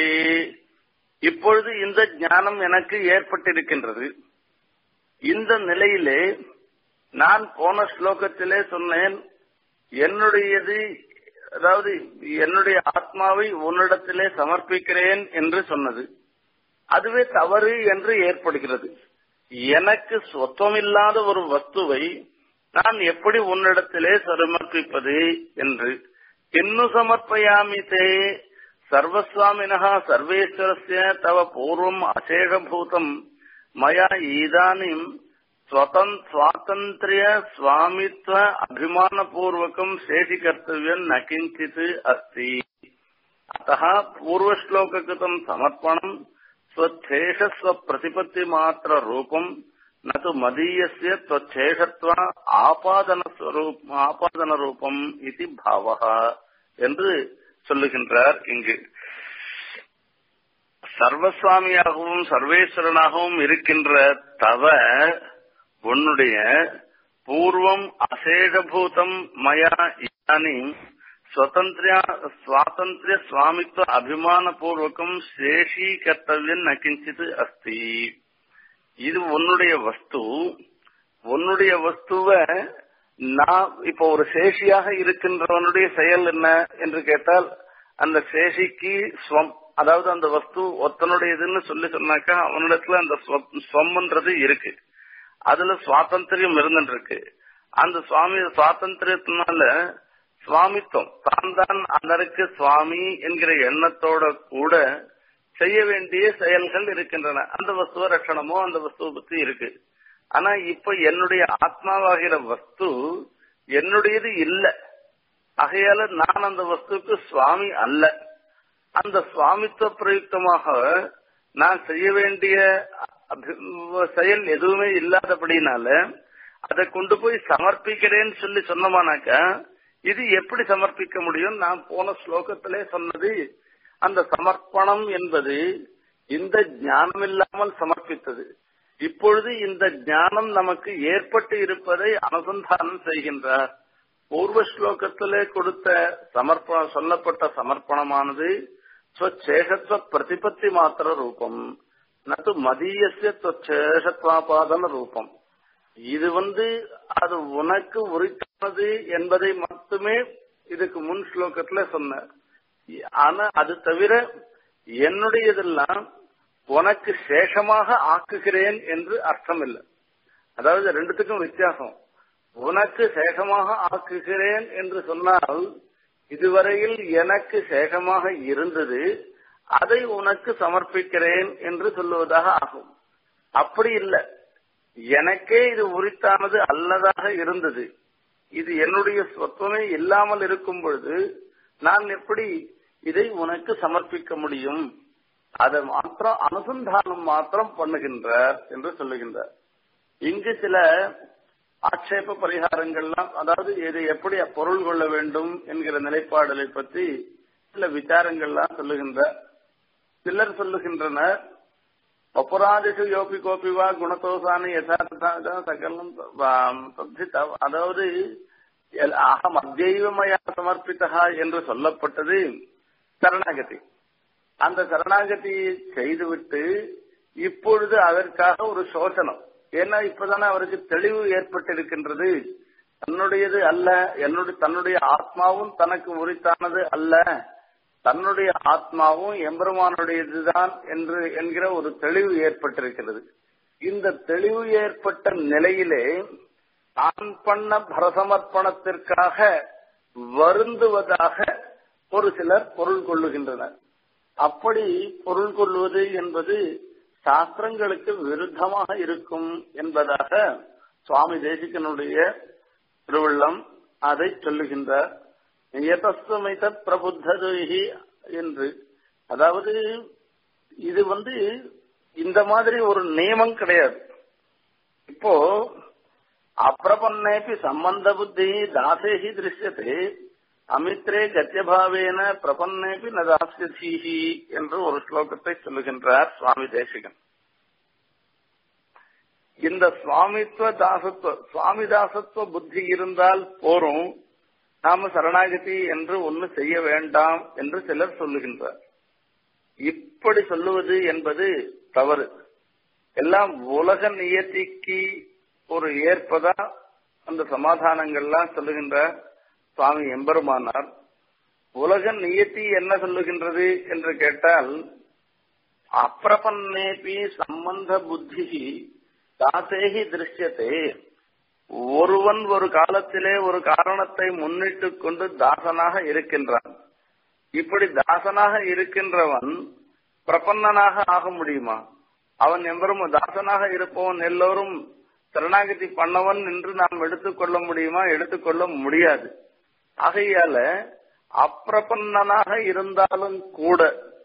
இப்பொழுது இந்த ஞானம் எனக்கு ஏற்பட்டிருக்கின்றது இந்த நிலையிலே நான் போன ஸ்லோகத்திலே சொன்னேன் என்னுடையது அதாவது என்னுடைய ஆத்மாவை உன்னிடத்திலே சமர்ப்பிக்கிறேன் என்று சொன்னது அதுவே தவறு என்று ஏற்படுகிறது எனக்கு சொத்தமில்லாத ஒரு வஸ்துவை நான் எப்படி உன்னிடத்திலே சமர்ப்பிப்பது என்று கிண்ணு சமர்ப்பயாமிதே சர்வஸ்வாமினः சர்வேஸ்வரஸ்ய தவ பூர்வம் அசேஷபூதம் மயா ஈதானிம் स्वातन्त्र्य स्वामित्व अभिमानपूर्वकम् शेषिकर्तव्यम् न किञ्चित् अस्ति अतः पूर्वश्लोककृतम् समर्पणम् स्वच्छेषस्वप्रतिपत्तिमात्ररूपम् न तु मदीयस्य त्वच्छेषत्व ஆபாதனஸ்வரூப் ஆபாதனரூபம் இது பாவக என்று சொல்லுகின்றார் இங்கு சர்வசுவாமியாகவும் சர்வேஸ்வரனாகவும் இருக்கின்ற தவ உன்னுடைய பூர்வம் அசேஷபூதம் மயா இதானி ஸ்வதந்திர சுவாதந்திர சுவாமித்வ அபிமான பூர்வகம் சேஷி கர்த்தவியம் ந கிஞ்சித் அஸ்தி இது உன்னுடைய வஸ்து உன்னுடைய வஸ்துவ நான் இப்போ ஒரு சேஷியாக இருக்கின்றவனுடைய செயல் என்ன என்று கேட்டால் அந்த சேஷிக்கு ஸ்வம் அதாவது அந்த வஸ்து ஒத்தனுடையதுன்னு சொல்லி சொன்னாக்கா அவனிடத்துல அந்த ஸ்வம்ன்றது இருக்கு அதுல சுவாதந்திரியம் இருந்துருக்கு அந்த சுவாமி சுவாதந்திரியத்தினால சுவாமித்துவம் தான் தான் அதற்கு சுவாமி என்கிற எண்ணத்தோட கூட செய்ய வேண்டிய செயல்கள் இருக்கின்றன அந்த வஸ்துவ ரட்சணமோ அந்த வஸ்துவ பத்தி இருக்கு ஆனா இப்ப என்னுடைய ஆத்மாவாகிற வஸ்து என்னுடையது இல்ல ஆகையால நான் அந்த வஸ்துக்கு சுவாமி அல்ல அந்த சுவாமித்துவ பிரயுக்தமாக நான் செய்ய வேண்டிய செயல் எதுவுமே இல்லாதபடினால அதை கொண்டு போய் சமர்ப்பிக்கிறேன்னு சொல்லி சொன்னோமானாக்கா இது எப்படி சமர்ப்பிக்க முடியும் நான் போன ஸ்லோகத்திலே சொன்னது அந்த சமர்ப்பணம் என்பது இந்த ஞானம் இல்லாமல் சமர்ப்பித்தது இப்பொழுது இந்த ஞானம் நமக்கு ஏற்பட்டு இருப்பதை அனுசந்தானம் செய்கின்றார் பூர்வ ஸ்லோகத்திலே கொடுத்த சமர்ப்பணம் சொல்லப்பட்ட சமர்ப்பணமானது ஸ்வச்சேஷத்வ பிரதிபத்தி மாத்திர ரூபம் நட்டு மதியசிய சேஷத்வாபாதன ரூபம் இது வந்து அது உனக்கு உரித்தானது என்பதை மட்டுமே இதுக்கு முன் ஸ்லோகத்துல சொன்ன ஆனா அது தவிர என்னுடையதெல்லாம் உனக்கு சேஷமாக ஆக்குகிறேன் என்று அர்த்தம் இல்லை அதாவது ரெண்டுத்துக்கும் வித்தியாசம் உனக்கு சேஷமாக ஆக்குகிறேன் என்று சொன்னால் இதுவரையில் எனக்கு சேஷமாக இருந்தது அதை உனக்கு சமர்ப்பிக்கிறேன் என்று சொல்லுவதாக ஆகும் அப்படி இல்லை எனக்கே இது உரித்தானது அல்லதாக இருந்தது இது என்னுடைய சொத்துமே இல்லாமல் இருக்கும் பொழுது நான் எப்படி இதை உனக்கு சமர்ப்பிக்க முடியும் அதை மாத்திரம் அனுசந்தானம் மாத்திரம் பண்ணுகின்றார் என்று சொல்லுகின்றார் இங்கு சில ஆட்சேப பரிகாரங்கள்லாம் அதாவது இதை எப்படி பொருள் கொள்ள வேண்டும் என்கிற நிலைப்பாடுகளை பற்றி சில விசாரங்கள்லாம் சொல்லுகின்றார் சிலர் சொல்லுகின்றனர் அபராதிஷு யோபி கோபி வா குணதோசானி யதார்த்தா சகலம் தத்தித அதாவது அகம் அத்தியவமயா சமர்ப்பித்தா என்று சொல்லப்பட்டது சரணாகதி அந்த சரணாகதியை செய்துவிட்டு இப்பொழுது அதற்காக ஒரு சோசனம் ஏன்னா இப்பதானே அவருக்கு தெளிவு ஏற்பட்டிருக்கின்றது தன்னுடையது அல்ல என்னுடைய தன்னுடைய ஆத்மாவும் தனக்கு உரித்தானது அல்ல தன்னுடைய ஆத்மாவும் எம்பெருமானுடையதுதான் என்று என்கிற ஒரு தெளிவு ஏற்பட்டிருக்கிறது இந்த தெளிவு ஏற்பட்ட நிலையிலே தான் பண்ண பரசமர்ப்பணத்திற்காக வருந்துவதாக ஒரு சிலர் பொருள் கொள்ளுகின்றனர் அப்படி பொருள் கொள்வது என்பது சாஸ்திரங்களுக்கு விருத்தமாக இருக்கும் என்பதாக சுவாமி தேசிகனுடைய திருவள்ளம் அதை சொல்லுகின்றார் நியதஸ்வமித பிரபுத்ததுகி என்று அதாவது இது வந்து இந்த மாதிரி ஒரு நியமம் கிடையாது இப்போ அப்பிரபன்னேபி சம்பந்த புத்தி தாசேகி திருஷ்யத்தை அமித்ரே கத்தியபாவேன பிரபன்னேபி நதாசியதீஹி என்று ஒரு ஸ்லோகத்தை சொல்லுகின்றார் சுவாமி தேசிகன் இந்த சுவாமித்துவ தாசத்துவ சுவாமி தாசத்துவ புத்தி இருந்தால் போரும் நாம சரணாகதி என்று ஒன்னு செய்ய வேண்டாம் என்று சிலர் சொல்லுகின்றார் இப்படி சொல்லுவது என்பது தவறு எல்லாம் உலக நியத்திக்கு ஒரு ஏற்பதா அந்த சமாதானங்கள்லாம் சொல்லுகின்ற சுவாமி எம்பெருமானார் உலக நியத்தி என்ன சொல்லுகின்றது என்று கேட்டால் அப்பிரபன்னேபி சம்பந்த புத்தி தாசேகி திருஷ்யத்தே ஒருவன் ஒரு காலத்திலே ஒரு காரணத்தை முன்னிட்டு கொண்டு தாசனாக இருக்கின்றான் இப்படி தாசனாக இருக்கின்றவன் பிரபன்னனாக ஆக முடியுமா அவன் எவரும் தாசனாக இருப்பவன் எல்லோரும் சரணாகதி பண்ணவன் என்று நாம் எடுத்துக்கொள்ள முடியுமா எடுத்துக்கொள்ள முடியாது ஆகையால அப்பிரபன்னனாக இருந்தாலும் கூட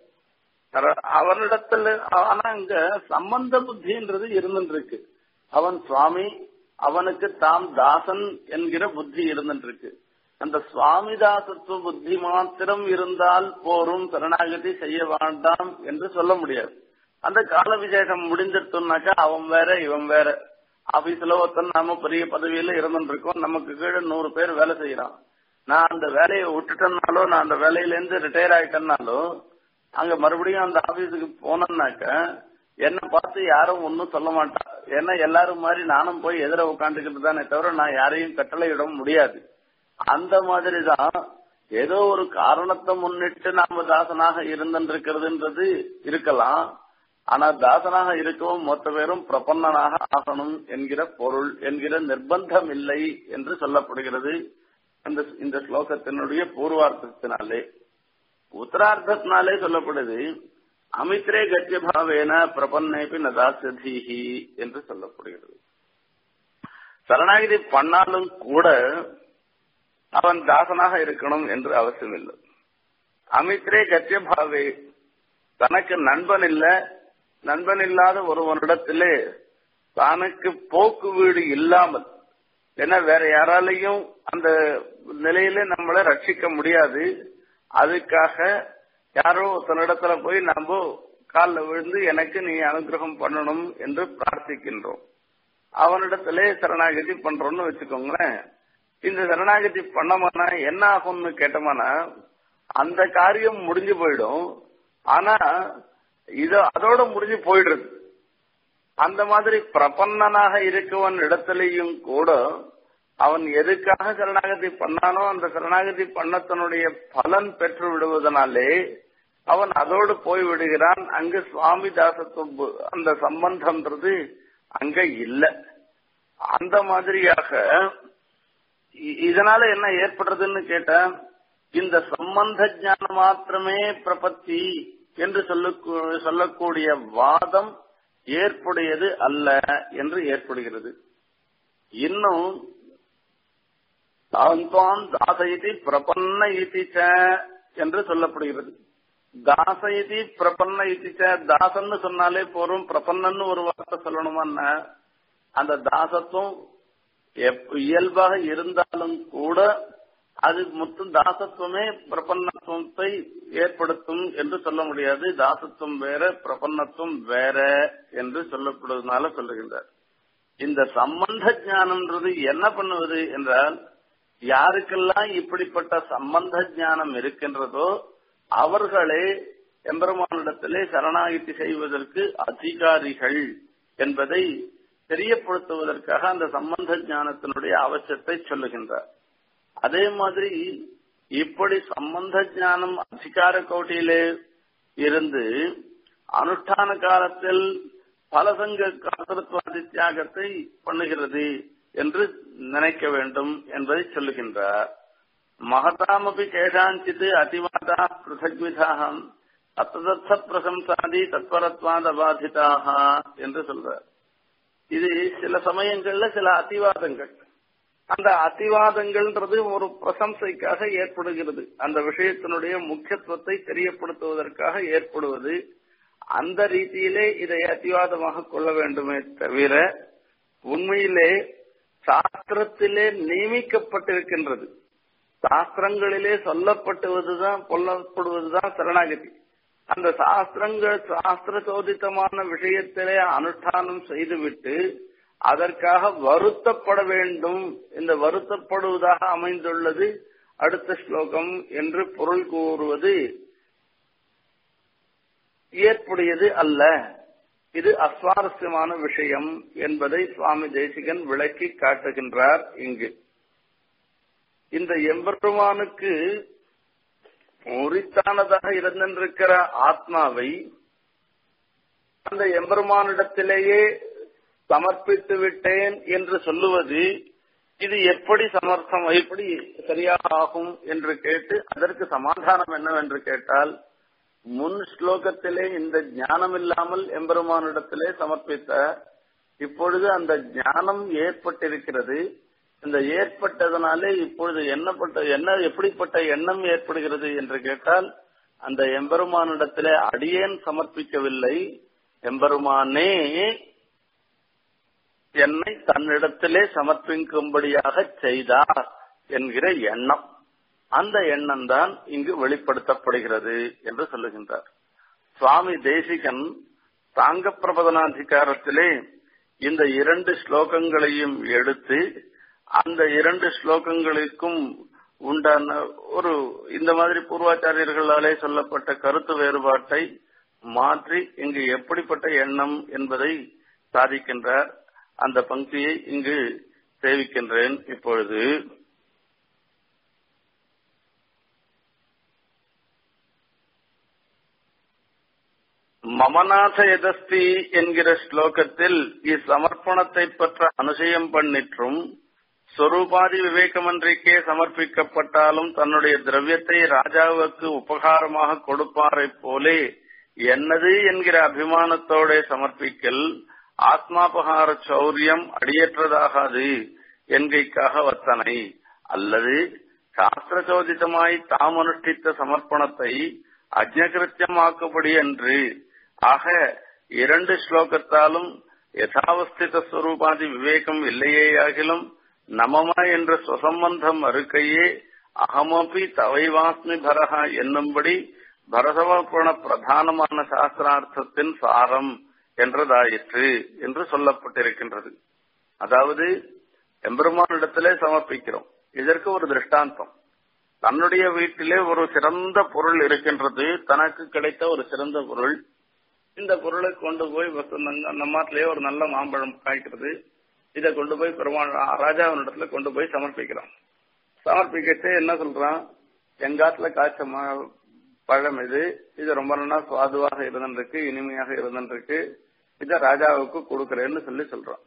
அவனிடத்துல ஆனா அங்க சம்பந்த புத்தின்றது இருந்துருக்கு அவன் சுவாமி அவனுக்கு தாம் தாசன் என்கிற புத்தி இருந்துருக்கு அந்த சுவாமி தாசத்துவ புத்தி மாத்திரம் இருந்தால் போரும் சரணாகதி செய்ய வேண்டாம் என்று சொல்ல முடியாது அந்த கால விசேஷம் முடிஞ்சிருத்தோம்னாக்கா அவன் வேற இவன் வேற ஆபீஸ்ல ஒருத்தன் நாம பெரிய பதவியில இருந்துருக்கோம் நமக்கு கீழே நூறு பேர் வேலை செய்யறான் நான் அந்த வேலையை விட்டுட்டேன்னாலோ நான் அந்த வேலையில இருந்து ரிட்டையர் ஆயிட்டேன்னாலோ அங்க மறுபடியும் அந்த ஆபீஸுக்கு போனேன்னாக்க என்ன பார்த்து யாரும் ஒன்னும் சொல்ல மாட்டான் ஏன்னா எல்லாரும் மாதிரி நானும் போய் எதிர உட்காந்துக்கிட்டு தானே தவிர நான் யாரையும் கட்டளையிட முடியாது அந்த மாதிரிதான் ஏதோ ஒரு காரணத்தை முன்னிட்டு நாம தாசனாக இருந்திருக்கிறதுன்றது இருக்கலாம் ஆனா தாசனாக இருக்கவும் மொத்த பேரும் பிரபன்னனாக ஆகணும் என்கிற பொருள் என்கிற நிர்பந்தம் இல்லை என்று சொல்லப்படுகிறது அந்த இந்த ஸ்லோகத்தினுடைய பூர்வார்த்தத்தினாலே உத்தரார்த்தத்தினாலே சொல்லப்படுது அமித்ரே கத்தியபாவேன பிரபன்னேபி நதாசதீஹி என்று சொல்லப்படுகிறது சரணாகிதி பண்ணாலும் கூட அவன் தாசனாக இருக்கணும் என்று அவசியம் இல்லை அமித்ரே கத்தியபாவே தனக்கு நண்பன் இல்ல நண்பன் இல்லாத ஒருவனிடத்திலே தனக்கு போக்கு வீடு இல்லாமல் ஏன்னா வேற யாராலையும் அந்த நிலையில நம்மளை ரட்சிக்க முடியாது அதுக்காக யாரோ ஒருத்தனிடத்துல போய் நம்ம காலில் விழுந்து எனக்கு நீ அனுகிரகம் பண்ணணும் என்று பிரார்த்திக்கின்றோம் அவனிடத்திலே சரணாகதி பண்றோம்னு வச்சுக்கோங்களேன் இந்த சரணாகதி பண்ணமானா என்ன ஆகும்னு கேட்டோம்னா அந்த காரியம் முடிஞ்சு போயிடும் ஆனா இது அதோட முடிஞ்சு போயிடுறது அந்த மாதிரி பிரபன்னனாக இருக்கவன் இடத்திலையும் கூட அவன் எதுக்காக சரணாகதி பண்ணானோ அந்த சரணாகதி பண்ணத்தனுடைய பலன் பெற்று விடுவதனாலே அவன் அதோடு போய் விடுகிறான் அங்கு சுவாமி தாசத்துவ அந்த சம்பந்தம்ன்றது அங்க இல்ல அந்த மாதிரியாக இதனால என்ன ஏற்படுறதுன்னு கேட்ட இந்த சம்பந்த ஞானம் மாத்திரமே பிரபத்தி என்று சொல்லக்கூடிய வாதம் ஏற்புடையது அல்ல என்று ஏற்படுகிறது இன்னும் தாந்தான் தாசயதி பிரபன்ன இதிச்ச என்று சொல்லப்படுகிறது தாசயதி பிரபன்ன இதிச்ச தாசன்னு சொன்னாலே போறோம் பிரபன்னன்னு ஒரு வார்த்தை சொல்லணுமான்னா அந்த தாசத்துவம் இயல்பாக இருந்தாலும் கூட அது மொத்தம் தாசத்துவமே பிரபன்னத்துவத்தை ஏற்படுத்தும் என்று சொல்ல முடியாது தாசத்துவம் வேற பிரபன்னத்துவம் வேற என்று சொல்லப்படுவதனால சொல்லுகின்றார் இந்த சம்பந்த ஞானம்ன்றது என்ன பண்ணுவது என்றால் யாருக்கெல்லாம் இப்படிப்பட்ட சம்பந்த ஞானம் இருக்கின்றதோ அவர்களே எம்பெருமானிடத்திலே சரணாகிதி செய்வதற்கு அதிகாரிகள் என்பதை தெரியப்படுத்துவதற்காக அந்த சம்பந்த ஞானத்தினுடைய அவசியத்தை சொல்லுகின்றார் அதே மாதிரி இப்படி சம்பந்த ஞானம் அதிகார கோட்டியிலே இருந்து அனுஷ்டான காலத்தில் பலசங்க காத்திருத்வாதி தியாகத்தை பண்ணுகிறது என்று நினைக்க வேண்டும் என்பதை சொல்லுகின்றார் மகதாமபி கேஷாஞ்சித் அதிவாதா பிருதக்விதாகம் அத்ததர்த்த பிரசம்சாதி தத்பரத்வாத பாதிதாக என்று சொல்றார் இது சில சமயங்கள்ல சில அதிவாதங்கள் அந்த அதிவாதங்கள்ன்றது ஒரு பிரசம்சைக்காக ஏற்படுகிறது அந்த விஷயத்தினுடைய முக்கியத்துவத்தை தெரியப்படுத்துவதற்காக ஏற்படுவது அந்த ரீதியிலே இதை அதிவாதமாக கொள்ள வேண்டுமே தவிர உண்மையிலே சாஸ்திரத்திலே நியமிக்கப்பட்டிருக்கின்றது சாஸ்திரங்களிலே சொல்லப்பட்டுவதுதான் கொல்லப்படுவதுதான் சரணாகதி அந்த சாஸ்திரங்கள் சாஸ்திர சோதித்தமான விஷயத்திலே அனுஷ்டானம் செய்துவிட்டு அதற்காக வருத்தப்பட வேண்டும் இந்த வருத்தப்படுவதாக அமைந்துள்ளது அடுத்த ஸ்லோகம் என்று பொருள் கூறுவது ஏற்புடையது அல்ல இது அஸ்வாரஸ்யமான விஷயம் என்பதை சுவாமி தேசிகன் விளக்கி காட்டுகின்றார் இங்கு இந்த எம்பெருமானுக்கு உரித்தானதாக இருந்திருக்கிற ஆத்மாவை அந்த எம்பெருமானிடத்திலேயே சமர்ப்பித்து விட்டேன் என்று சொல்லுவது இது எப்படி சமர்த்தம் எப்படி சரியாக ஆகும் என்று கேட்டு அதற்கு சமாதானம் என்னவென்று கேட்டால் முன் ஸ்லோகத்திலே இந்த ஞானம் இல்லாமல் எம்பெருமானிடத்திலே சமர்ப்பித்த இப்பொழுது அந்த ஞானம் ஏற்பட்டிருக்கிறது இந்த ஏற்பட்டதனாலே இப்பொழுது எண்ணப்பட்ட என்ன எப்படிப்பட்ட எண்ணம் ஏற்படுகிறது என்று கேட்டால் அந்த எம்பெருமானிடத்திலே அடியேன் சமர்ப்பிக்கவில்லை எம்பெருமானே என்னை தன்னிடத்திலே சமர்ப்பிக்கும்படியாக செய்தார் என்கிற எண்ணம் அந்த எண்ணம் தான் இங்கு வெளிப்படுத்தப்படுகிறது என்று சொல்லுகின்றார் சுவாமி தேசிகன் தாங்க பிரபதனாதிகாரத்திலே இந்த இரண்டு ஸ்லோகங்களையும் எடுத்து அந்த இரண்டு ஸ்லோகங்களுக்கும் உண்டான ஒரு இந்த மாதிரி பூர்வாச்சாரியர்களாலே சொல்லப்பட்ட கருத்து வேறுபாட்டை மாற்றி இங்கு எப்படிப்பட்ட எண்ணம் என்பதை சாதிக்கின்றார் அந்த பங்கியை இங்கு சேவிக்கின்றேன் இப்பொழுது மமநாத எதஸ்தி என்கிற ஸ்லோகத்தில் இச்சமர்ப்பணத்தை பற்ற அனுசயம் பண்ணிற்றும் சொரூபாதி விவேகமன்றிக்கே சமர்ப்பிக்கப்பட்டாலும் தன்னுடைய திரவியத்தை ராஜாவுக்கு உபகாரமாக கொடுப்பாரை போலே என்னது என்கிற அபிமானத்தோட சமர்ப்பிக்கல் ஆத்மாபகார சௌரியம் அடியற்றதாகாது என்கைக்காக வத்தனை அல்லது சாஸ்திரச்சோதிதமாய் தாம் அனுஷ்டித்த சமர்ப்பணத்தை அஜ்ஞகிருத்தியமாக்கும்படி என்று ஆக இரண்டு ஸ்லோகத்தாலும் யதாவஸ்தித ஸ்வரூபாதி விவேகம் இல்லையேயாகிலும் நமம என்ற சுசம்பந்தம் அறுக்கையே அகமபி தவைவாஸ்மி பரஹா என்னும்படி பரசமர்ப்பண பிரதானமான சாஸ்திரார்த்தத்தின் சாரம் என்றதாயிற்று என்று சொல்லப்பட்டிருக்கின்றது அதாவது எம்பெருமானிடத்திலே சமர்ப்பிக்கிறோம் இதற்கு ஒரு திருஷ்டாந்தம் தன்னுடைய வீட்டிலே ஒரு சிறந்த பொருள் இருக்கின்றது தனக்கு கிடைத்த ஒரு சிறந்த பொருள் இந்த பொருளை கொண்டு போய் நம்ம நாட்டிலேயே ஒரு நல்ல மாம்பழம் காய்க்கிறது இதை கொண்டு போய் பெருமாள் ராஜாவினிடத்துல கொண்டு போய் சமர்ப்பிக்கிறான் சமர்ப்பிக்கச்சே என்ன சொல்றான் எங்காத்துல காய்ச்ச பழம் இது இது ரொம்ப நல்லா சுவாதுவாக இருந்துருக்கு இனிமையாக இருந்துருக்கு இத ராஜாவுக்கு கொடுக்கறேன்னு சொல்லி சொல்றான்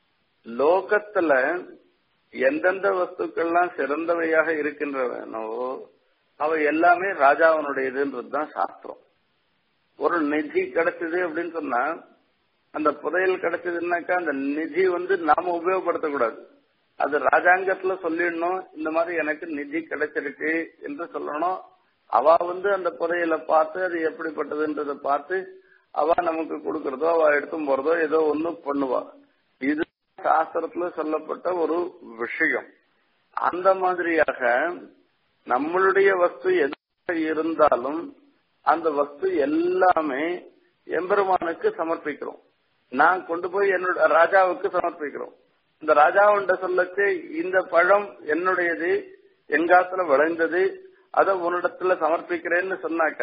லோகத்துல எந்தெந்த வஸ்துக்கள்லாம் சிறந்தவையாக இருக்கின்றனோ அவை எல்லாமே ராஜாவனுடையதுன்றதுதான் சாஸ்திரம் ஒரு நிதி கிடைச்சது அப்படின்னு சொன்னா அந்த புதையல் கிடைச்சதுன்னாக்கா அந்த நிதி வந்து நாம உபயோகப்படுத்தக்கூடாது அது ராஜாங்கத்துல சொல்லிடணும் இந்த மாதிரி எனக்கு நிதி கிடைச்சிருக்கு என்று சொல்லணும் அவ வந்து அந்த புதையலை பார்த்து அது எப்படிப்பட்டதுன்றத பார்த்து அவ நமக்கு கொடுக்கறதோ அவ எடுத்தும் போறதோ ஏதோ ஒண்ணு பண்ணுவா இது சாஸ்திரத்துல சொல்லப்பட்ட ஒரு விஷயம் அந்த மாதிரியாக நம்மளுடைய வஸ்து எது இருந்தாலும் அந்த வஸ்து எல்லாமே எம்பெருமானுக்கு சமர்ப்பிக்கிறோம் நான் கொண்டு போய் என்னோட ராஜாவுக்கு சமர்ப்பிக்கிறோம் இந்த ராஜாவுண்ட சொல்லச்சு இந்த பழம் என்னுடையது எங்காத்துல விளைந்தது அதை உன்னிடத்துல சமர்ப்பிக்கிறேன்னு சொன்னாக்க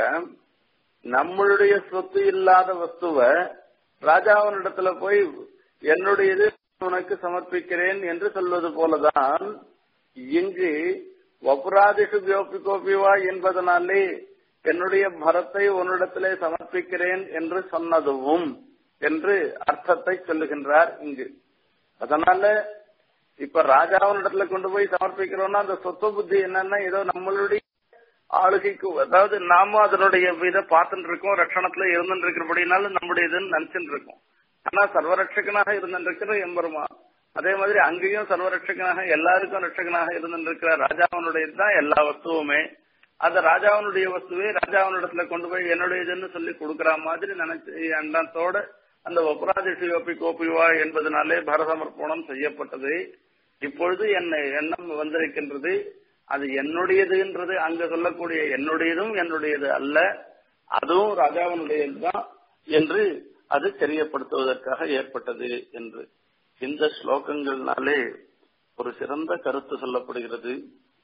நம்மளுடைய சொத்து இல்லாத வஸ்துவ ராஜாவினிடத்துல போய் என்னுடையது உனக்கு சமர்ப்பிக்கிறேன் என்று சொல்வது போலதான் இங்கு வபுராதிஷு கோபி கோபிவா என்பதனாலே என்னுடைய பரத்தை உன்னிடத்திலே சமர்ப்பிக்கிறேன் என்று சொன்னதுவும் என்று அர்த்தத்தை சொல்லுகின்றார் இங்கு அதனால இப்ப ராஜாவினிடத்துல கொண்டு போய் சமர்ப்பிக்கிறோம்னா அந்த சொத்து புத்தி என்னன்னா ஏதோ நம்மளுடைய ஆளுகைக்கு அதாவது நாம அதனுடைய இதை பார்த்துட்டு இருக்கோம் ரட்சணத்துல இருந்துட்டு இருக்கிறபடினால நம்முடைய இதுன்னு நினைச்சுட்டு இருக்கோம் ஆனா சர்வரட்சகனாக இருந்திருக்கிற எம்பெருமா அதே மாதிரி அங்கேயும் சர்வரட்சகனாக எல்லாருக்கும் ரட்சகனாக இருந்திருக்கிற ராஜாவனுடையது தான் எல்லா வஸ்துவுமே அந்த ராஜாவனுடைய வஸ்துவை ராஜாவனிடத்துல கொண்டு போய் என்னுடையதுன்னு சொல்லி கொடுக்கற மாதிரி நினைச்சு எண்ணத்தோட அந்த ஒப்பராதிஷி கோப்பி கோப்பிவா என்பதனாலே பரசமர்ப்பணம் செய்யப்பட்டது இப்பொழுது என்ன எண்ணம் வந்திருக்கின்றது அது என்னுடையதுன்றது அங்க சொல்லக்கூடிய என்னுடையதும் என்னுடையது அல்ல அதுவும் ராஜாவினுடையதுதான் என்று அது தெரியப்படுத்துவதற்காக ஏற்பட்டது என்று இந்த ஸ்லோகங்கள்னாலே ஒரு சிறந்த கருத்து சொல்லப்படுகிறது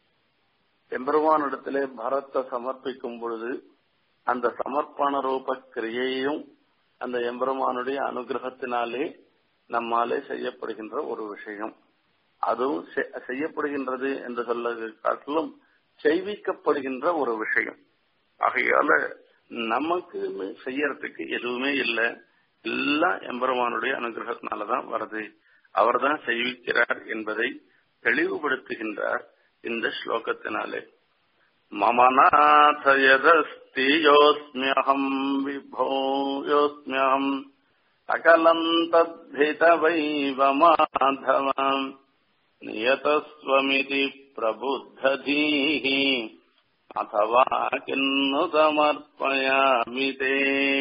எம்பெருமானிடத்திலே பரத்தை சமர்ப்பிக்கும் பொழுது அந்த சமர்ப்பண ரூப கிரியையும் அந்த எம்பெருமானுடைய அனுகிரகத்தினாலே நம்மாலே செய்யப்படுகின்ற ஒரு விஷயம் அதுவும் செய்யப்படுகின்றது என்று சொல்ல காட்டிலும் செய்விக்கப்படுகின்ற ஒரு விஷயம் ஆகையால நமக்கு செய்யறதுக்கு எதுவுமே இல்லை எல்லாம் எம்பெருமானுடைய அனுகிரகத்தினாலதான் வருது அவர் தான் செய்விக்கிறார் என்பதை தெளிவுபடுத்துகின்றார் இந்த ஸ்லோகத்தினாலே மமநாத யதஸ்தி யோஸ்மியகம் விபோ யோஸ்மியகம் सकलम् तद्धितवैव माधवम् नियतस्वमिति प्रबुद्धधीः अथवा किन्नु समर्पयामि ते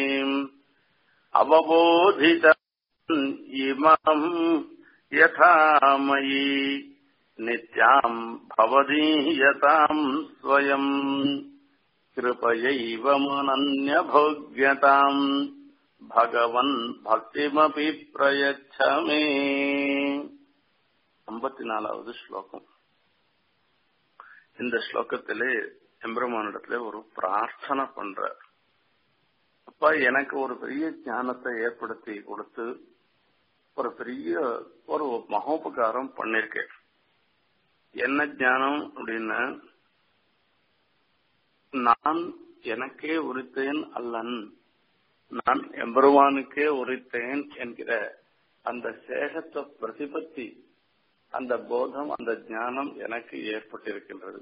अवबोधित इमम् यथा मयि नित्याम् भवदीयताम् स्वयम् कृपयैव मनन्यभोग्यताम् பகவன் பக்திமபி பிரயச்சமே ஐம்பத்தி நாலாவது ஸ்லோகம் இந்த ஸ்லோகத்திலே எம்பெருமானிடத்துல ஒரு பிரார்த்தனை பண்ற அப்பா எனக்கு ஒரு பெரிய ஞானத்தை ஏற்படுத்தி கொடுத்து ஒரு பெரிய ஒரு மகோபகாரம் பண்ணிருக்கேன் என்ன ஞானம் அப்படின்னா நான் எனக்கே உரித்தேன் அல்லன் நான் எம்பெருமானுக்கே உரித்தேன் என்கிற அந்த சேகத்துவ பிரதிபத்தி அந்த போதம் அந்த ஞானம் எனக்கு ஏற்பட்டிருக்கின்றது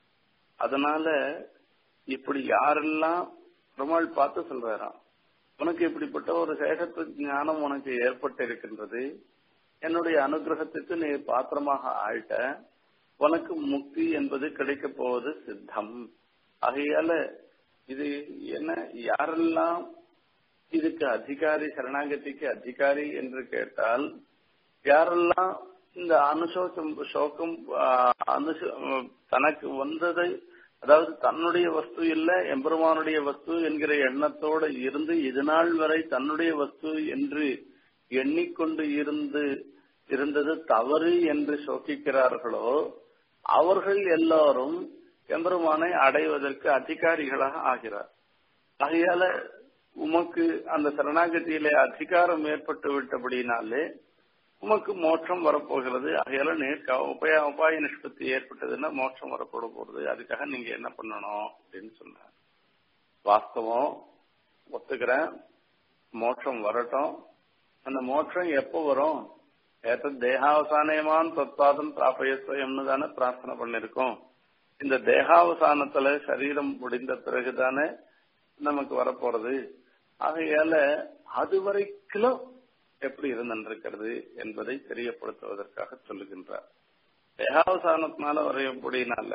அதனால இப்படி யாரெல்லாம் பெருமாள் பார்த்து சொல்றாராம் உனக்கு இப்படிப்பட்ட ஒரு சேகத்துவ ஞானம் உனக்கு ஏற்பட்டிருக்கின்றது என்னுடைய அனுகிரகத்துக்கு நீ பாத்திரமாக ஆயிட்ட உனக்கு முக்தி என்பது கிடைக்க போவது சித்தம் ஆகையால இது என்ன யாரெல்லாம் இதுக்கு அதிகாரி சரணாகதிக்கு அதிகாரி என்று கேட்டால் யாரெல்லாம் இந்த அனுசோகம் சோகம் அனுச தனக்கு வந்ததை அதாவது தன்னுடைய வஸ்து இல்ல எம்பெருமானுடைய வஸ்து என்கிற எண்ணத்தோடு இருந்து இது நாள் வரை தன்னுடைய வஸ்து என்று எண்ணிக்கொண்டு இருந்து இருந்தது தவறு என்று சோக்கிக்கிறார்களோ அவர்கள் எல்லாரும் எம்பெருமானை அடைவதற்கு அதிகாரிகளாக ஆகிறார் ஆகையால உமக்கு அந்த சரணாகதியிலே அதிகாரம் ஏற்பட்டு விட்டபடினாலே உமக்கு மோட்சம் வரப்போகிறது ஆகையால நீர் உபய உபாய நிஷ்பத்தி ஏற்பட்டதுன்னா மோட்சம் வரப்பட போறது அதுக்காக நீங்க என்ன பண்ணணும் அப்படின்னு சொன்னார் வாஸ்தவம் ஒத்துக்கிறேன் மோட்சம் வரட்டும் அந்த மோட்சம் எப்போ வரும் ஏத்த தேகாவசானயமான் தத்வாதம் பிராபயஸ்வயம்னு தானே பிரார்த்தனை பண்ணிருக்கோம் இந்த தேகாவசானத்துல சரீரம் முடிந்த பிறகுதானே நமக்கு வரப்போறது ஆகையால அது வரைக்கும் எப்படி இருந்திருக்கிறது என்பதை தெரியப்படுத்துவதற்காக சொல்லுகின்றார் தேகாவசானத்தினால வரையப்படினால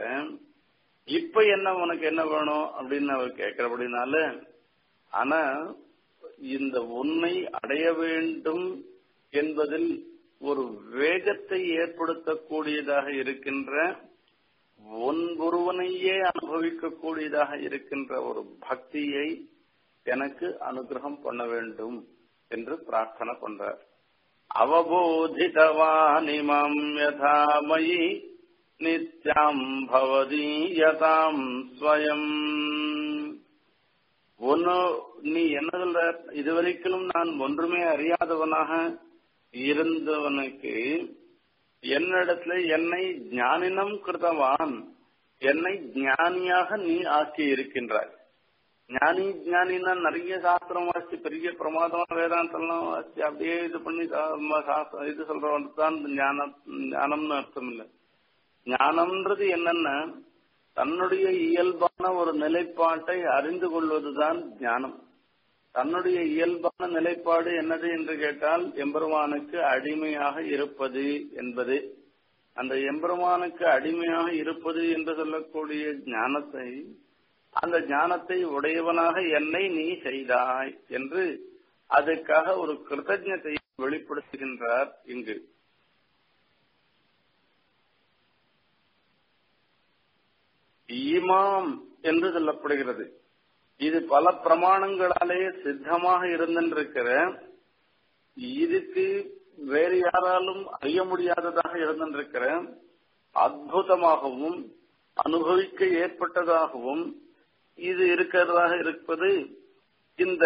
இப்ப என்ன உனக்கு என்ன வேணும் அப்படின்னு அவர் கேட்கிறபடினால ஆனா இந்த உன்னை அடைய வேண்டும் என்பதில் ஒரு வேகத்தை ஏற்படுத்தக்கூடியதாக இருக்கின்ற ஒன் ஒருவனையே அனுபவிக்கக்கூடியதாக இருக்கின்ற ஒரு பக்தியை எனக்கு அனுகிரகம் பண்ண வேண்டும் என்று பிரார்த்தனை பண்றார் அவபோதிதவானிமம் யதாமயி நித்யாம் பவதீயதாம் ஸ்வயம் ஒன்னு நீ என்ன சொல்ற இதுவரைக்கும் நான் ஒன்றுமே அறியாதவனாக இருந்தவனுக்கு என்னிடத்துல என்னை ஞானினம் கிருதவான் என்னை ஞானியாக நீ ஆக்கி இருக்கின்றாய் ஞானி ஞானின்னா நிறைய சாஸ்திரம் வாசிச்சு பெரிய பிரமாதமா வேதாந்தம்லாம் வாசிச்சு அப்படியே இது பண்ணி இது சொல்றவன் தான் ஞானம் ஞானம்னு அர்த்தம் இல்லை ஞானம்ன்றது என்னன்னா தன்னுடைய இயல்பான ஒரு நிலைப்பாட்டை அறிந்து கொள்வதுதான் ஞானம் தன்னுடைய இயல்பான நிலைப்பாடு என்னது என்று கேட்டால் எம்பெருமானுக்கு அடிமையாக இருப்பது என்பது அந்த எம்பெருமானுக்கு அடிமையாக இருப்பது என்று சொல்லக்கூடிய ஞானத்தை அந்த ஞானத்தை உடையவனாக என்னை நீ செய்தாய் என்று அதுக்காக ஒரு கிருத்தஜத்தை வெளிப்படுத்துகின்றார் இங்கு ஈமாம் என்று சொல்லப்படுகிறது இது பல பிரமாணங்களாலே சித்தமாக இருந்திருக்கிற இதுக்கு வேறு யாராலும் அறிய முடியாததாக இருந்திருக்கிற அற்புதமாகவும் அனுபவிக்க ஏற்பட்டதாகவும் இது இருக்கிறதாக இருப்பது இந்த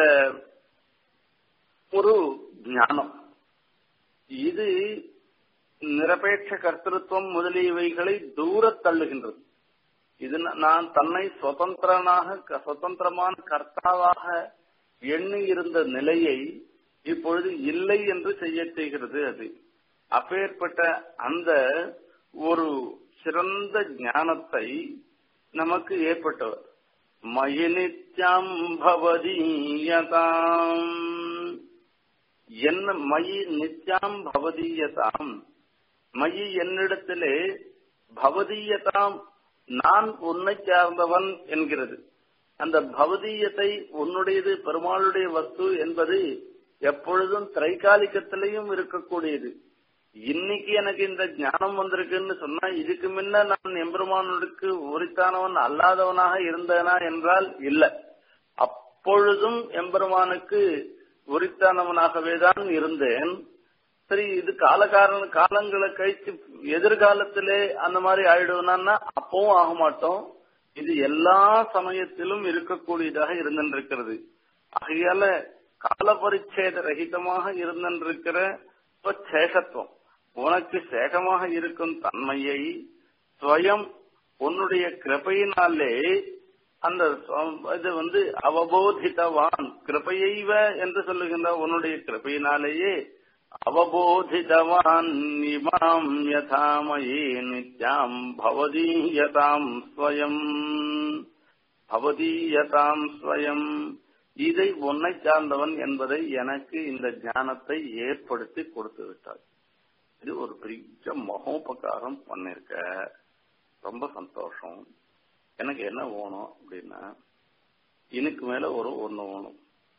ஒரு ஞானம் இது நிரபேட்ச கர்த்தத்துவம் முதலியவைகளை தூர தள்ளுகின்றது இது நான் தன்னை சுதந்திரனாக சுதந்திரமான கர்த்தாவாக எண்ணி இருந்த நிலையை இப்பொழுது இல்லை என்று செய்ய செய்கிறது அது அப்பேற்பட்ட அந்த ஒரு சிறந்த ஞானத்தை நமக்கு ஏற்பட்டவர் மயி நித்யம் பவதீயதாம் என்ன மயி நித்யாம் பவதீயதாம் மயி என்னிடத்திலே பவதீயதாம் நான் உன்னை சார்ந்தவன் என்கிறது அந்த பவதீயத்தை உன்னுடையது பெருமாளுடைய வஸ்து என்பது எப்பொழுதும் திரைகாலிக்கத்திலையும் இருக்கக்கூடியது இன்னைக்கு எனக்கு இந்த ஞானம் வந்திருக்குன்னு சொன்னா இதுக்கு முன்ன நான் எம்பெருமானுக்கு உரித்தானவன் அல்லாதவனாக இருந்தேனா என்றால் இல்ல அப்பொழுதும் எம்பெருமானுக்கு உரித்தானவனாகவே தான் இருந்தேன் சரி இது காலகாரண காலங்களை கழிச்சு எதிர்காலத்திலே அந்த மாதிரி ஆயிடுவேனா அப்பவும் ஆக மாட்டோம் இது எல்லா சமயத்திலும் இருக்கக்கூடியதாக இருந்திருக்கிறது ஆகையால கால பரிச்சேத ரகிதமாக இருந்திருக்கிற சேஷத்துவம் உனக்கு சேகமாக இருக்கும் தன்மையை ஸ்வயம் உன்னுடைய கிருபையினாலே அந்த இது வந்து அவபோதித்தவான் கிருபையைவ என்று சொல்லுகின்ற உன்னுடைய கிருபையினாலேயே அவபோதித்தவான் இமாம் யதாமயி நித்யாம் பவதீயதாம் ஸ்வயம் பவதீயதாம் ஸ்வயம் இதை உன்னை சார்ந்தவன் என்பதை எனக்கு இந்த ஞானத்தை ஏற்படுத்தி கொடுத்து விட்டார் இது ஒரு பெரிய மகோபகாரம் பண்ணிருக்க ரொம்ப சந்தோஷம் எனக்கு என்ன வேணும் அப்படின்னா இதுக்கு மேல ஒரு ஒண்ணு வேணும்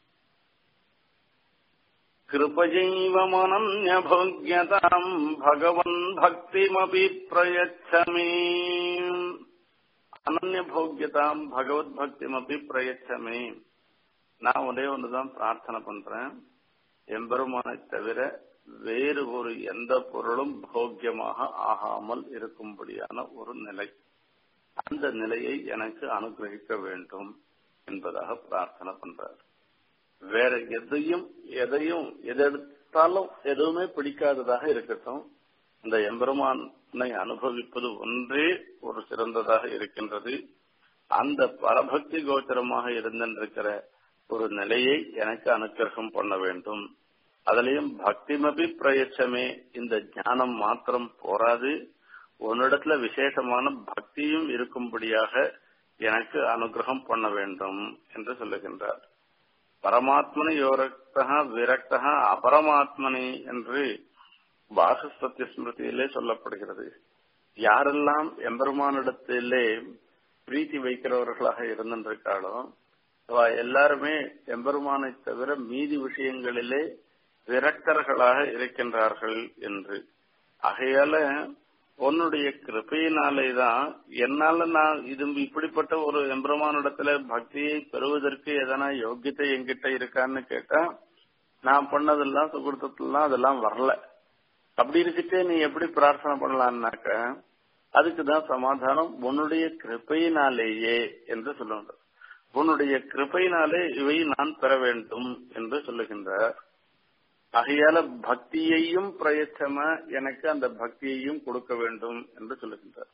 கிருபஜைவமனன்யபோக்யதாம் பகவன் பக்திமபி பிரயச்சமே அனன்ய போக்கியதாம் பகவத் பக்திமபி பிரயச்சமே நான் ஒரே ஒண்ணுதான் பிரார்த்தனை பண்றேன் எம்பெருமானை தவிர வேறு ஒரு எந்த பொருளும் போக்கியமாக ஆகாமல் இருக்கும்படியான ஒரு நிலை அந்த நிலையை எனக்கு அனுகிரகிக்க வேண்டும் என்பதாக பிரார்த்தனை பண்றார் வேற எதையும் எதையும் எதெடுத்தாலும் எதுவுமே பிடிக்காததாக இருக்கட்டும் இந்த எம்பெருமானை அனுபவிப்பது ஒன்றே ஒரு சிறந்ததாக இருக்கின்றது அந்த பரபக்தி கோச்சரமாக இருந்திருக்கிற ஒரு நிலையை எனக்கு அனுக்கிரகம் பண்ண வேண்டும் அதுலயும் பக்திமபி பிரயச்சமே இந்த ஞானம் மாத்திரம் போராது உன்னிடத்துல விசேஷமான பக்தியும் இருக்கும்படியாக எனக்கு அனுகிரகம் பண்ண வேண்டும் என்று சொல்லுகின்றார் பரமாத்மனி யோரக்தா விரக்தா அபரமாத்மனி என்று பாகஸ்பத்திய ஸ்மிருதியிலே சொல்லப்படுகிறது யாரெல்லாம் எம்பெருமானிடத்திலே பிரீத்தி வைக்கிறவர்களாக இருந்திருக்காளோ எல்லாருமே எம்பெருமானை தவிர மீதி விஷயங்களிலே விரக்தர்களாக இருக்கின்றார்கள் என்று ஆகையால உன்னுடைய கிருப்பையினாலே தான் என்னால நான் இது இப்படிப்பட்ட ஒரு எம்பெருமானிடத்துல பக்தியை பெறுவதற்கு எதனா யோக்கியத்தை என்கிட்ட இருக்கான்னு கேட்டா நான் பண்ணதெல்லாம் சுகுடுத்தலாம் அதெல்லாம் வரல அப்படி இருக்கிட்டே நீ எப்படி பிரார்த்தனை பண்ணலான்னாக்க அதுக்குதான் சமாதானம் உன்னுடைய கிருப்பையினாலேயே என்று சொல்லுகின்றார் உன்னுடைய கிருப்பையினாலே இவை நான் பெற வேண்டும் என்று சொல்லுகின்றார் ஆகையால பக்தியையும் பிரயச்சம எனக்கு அந்த பக்தியையும் கொடுக்க வேண்டும் என்று சொல்லுகின்றார்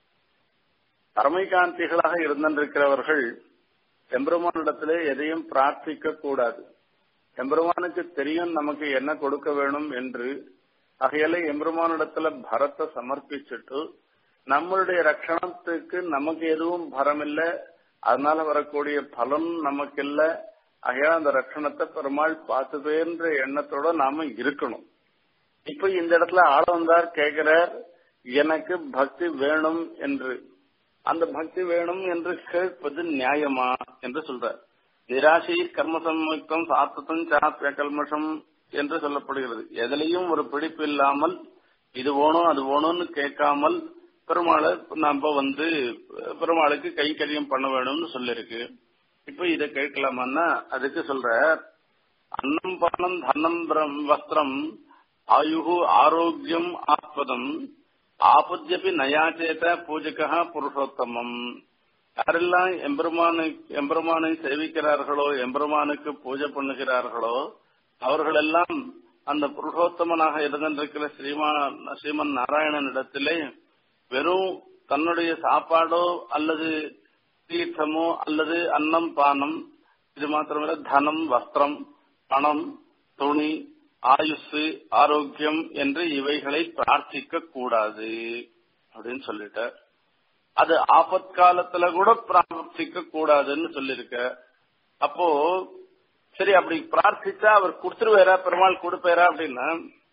பரமைகாந்திகளாக இருந்திருக்கிறவர்கள் எம்பெருமானிடத்திலே எதையும் பிரார்த்திக்க கூடாது எம்பெருமானுக்கு தெரியும் நமக்கு என்ன கொடுக்க வேணும் என்று ஆகையால எம்பெருமானிடத்துல பரத்தை சமர்ப்பிச்சுட்டு நம்மளுடைய ரட்சணத்துக்கு நமக்கு எதுவும் பரமில்லை அதனால வரக்கூடிய பலன் நமக்கு இல்ல ஆகையால அந்த ரட்சணத்தை பெருமாள் பார்த்துதேன்ற எண்ணத்தோட நாம இருக்கணும் இப்ப இந்த இடத்துல ஆள வந்தார் கேட்கிறார் எனக்கு பக்தி வேணும் என்று அந்த பக்தி வேணும் என்று கேட்பது நியாயமா என்று சொல்றார் நிராசை கர்ம சம்யுக்தம் சாத்தத்தம் சாத்திய கல்மஷம் என்று சொல்லப்படுகிறது எதிலையும் ஒரு பிடிப்பு இல்லாமல் இது வேணும் அது வேணும்னு கேட்காமல் பெருமாளை நம்ம வந்து பெருமாளுக்கு கைங்கரியம் பண்ண வேணும்னு சொல்லிருக்கு இப்ப இத கேட்கலாமான்னா அதுக்கு சொல்ற அன்னம் பானம் தன்னம் வஸ்திரம் ஆயுகு ஆரோக்கியம் ஆஸ்பதம் ஆபத்யபி நயாச்சேத பூஜகா புருஷோத்தமம் யாரெல்லாம் எம்பெருமானை எம்பெருமானை சேவிக்கிறார்களோ எம்பெருமானுக்கு பூஜை பண்ணுகிறார்களோ அவர்களெல்லாம் அந்த புருஷோத்தமனாக இருந்திருக்கிற ஸ்ரீமான் ஸ்ரீமன் நாராயணனிடத்திலே வெறும் தன்னுடைய சாப்பாடோ அல்லது தீர்த்தமோ அல்லது அன்னம் பானம் இது மாத்திரமல்ல தனம் வஸ்திரம் பணம் துணி ஆயுசு ஆரோக்கியம் என்று இவைகளை பிரார்த்திக்க கூடாது அப்படின்னு சொல்லிட்டார் அது ஆபத் காலத்துல கூட பிரார்த்திக்க கூடாதுன்னு சொல்லிருக்க அப்போ சரி அப்படி பிரார்த்திச்சா அவர் கொடுத்துருவாரா பெருமாள் கொடுப்பாரா அப்படின்னா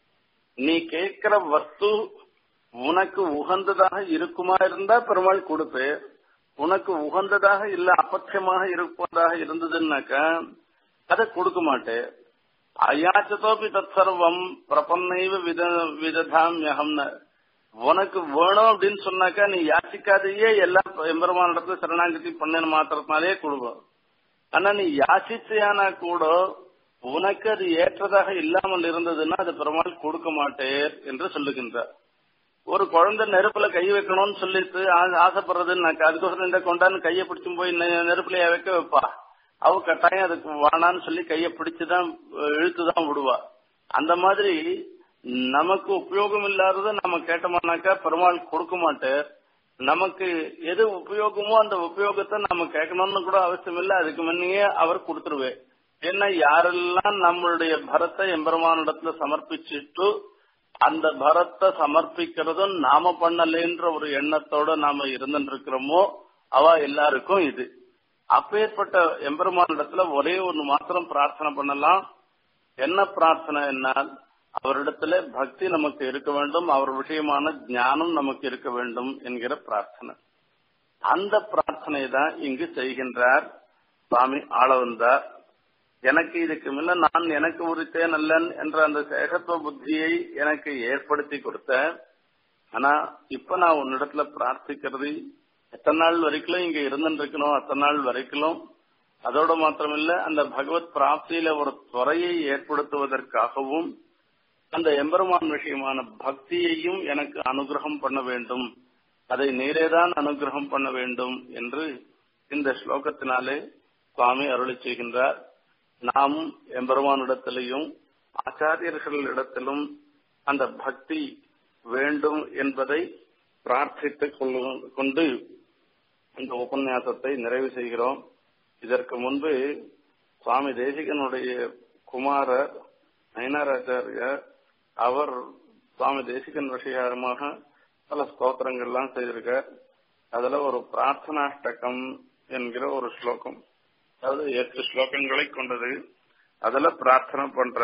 நீ கேட்கிற வஸ்து உனக்கு உகந்ததாக இருக்குமா இருந்தா பெருமாள் கொடுப்பேன் உனக்கு உகந்ததாக இல்ல அப்பட்சமாக இருப்பதாக இருந்ததுன்னாக்கா அதை கொடுக்க மாட்டேன் அயாச்சதோபி தத் சர்வம் பிரபன்னைவ வித விததாமியகம்னு உனக்கு வேணும் அப்படின்னு சொன்னாக்கா நீ யாசிக்காதையே எல்லா எம்பெருமான இடத்துல சரணாகதி பண்ணு மாத்திரத்தினாலே கொடுக்கும் ஆனா நீ யாசிச்சையானா கூட உனக்கு அது ஏற்றதாக இல்லாமல் இருந்ததுன்னா அது பெருமாள் கொடுக்க மாட்டேர் என்று சொல்லுகின்றார் ஒரு குழந்தை நெருப்புல கை வைக்கணும்னு சொல்லிட்டு ஆசைப்படுறதுன்னாக்கா அதுக்கோசரம் இந்த கொண்டான்னு கையை பிடிச்சும் போய் நெருப்புல வைக்க வைப்பா அவ கட்டாயம் அதுக்கு வானான்னு சொல்லி கையை பிடிச்சுதான் இழுத்துதான் விடுவா அந்த மாதிரி நமக்கு உபயோகம் இல்லாததை நம்ம கேட்டோம்னாக்கா பெருமாள் கொடுக்க மாட்டேன் நமக்கு எது உபயோகமோ அந்த உபயோகத்தை நம்ம கேட்கணும்னு கூட அவசியம் இல்லை அதுக்கு முன்னையே அவர் கொடுத்துருவேன் ஏன்னா யாரெல்லாம் நம்மளுடைய பரத்தை எம்பெருமானிடத்துல சமர்ப்பிச்சுட்டு அந்த பரத்தை சமர்ப்பிக்கிறதும் நாம பண்ணலேன்ற ஒரு எண்ணத்தோட நாம இருந்துட்டு இருக்கிறோமோ அவ எல்லாருக்கும் இது அப்பேற்பட்ட எம்பெருமானிடத்துல ஒரே ஒன்று மாத்திரம் பிரார்த்தனை பண்ணலாம் என்ன பிரார்த்தனை என்னால் அவரிடத்துல பக்தி நமக்கு இருக்க வேண்டும் அவர் விஷயமான ஞானம் நமக்கு இருக்க வேண்டும் என்கிற பிரார்த்தனை அந்த பிரார்த்தனை தான் இங்கு செய்கின்றார் சுவாமி ஆளவந்தார் எனக்கு இதுக்கு முன்ன நான் எனக்கு உரித்தேன் அல்லன் என்ற அந்த சேகத்துவ புத்தியை எனக்கு ஏற்படுத்தி கொடுத்த ஆனா இப்ப நான் உன்னிடத்துல பிரார்த்திக்கிறது எத்தனை நாள் வரைக்கும் இங்க இருந்துருக்கணும் அத்தனை நாள் வரைக்கும் அதோட மாத்திரமில்ல அந்த பகவத் பிராப்தியில ஒரு துறையை ஏற்படுத்துவதற்காகவும் அந்த எம்பெருமான் விஷயமான பக்தியையும் எனக்கு அனுகிரகம் பண்ண வேண்டும் அதை நீரேதான் அனுகிரகம் பண்ண வேண்டும் என்று இந்த ஸ்லோகத்தினாலே சுவாமி அருளி செய்கின்றார் நாம் எம்பெருமானிடத்திலையும் ஆச்சாரியர்களிடத்திலும் அந்த பக்தி வேண்டும் என்பதை பிரார்த்தித்துக் கொண்டு இந்த உபன்யாசத்தை நிறைவு செய்கிறோம் இதற்கு முன்பு சுவாமி தேசிகனுடைய குமாரர் நயனாராச்சாரியர் அவர் சுவாமி தேசிகன் விஷயமாக பல ஸ்தோத்திரங்கள்லாம் செய்திருக்கார் அதுல ஒரு பிரார்த்தனாஷ்டகம் என்கிற ஒரு ஸ்லோகம் அதாவது எட்டு ஸ்லோகங்களை கொண்டது அதுல பிரார்த்தனை பண்ற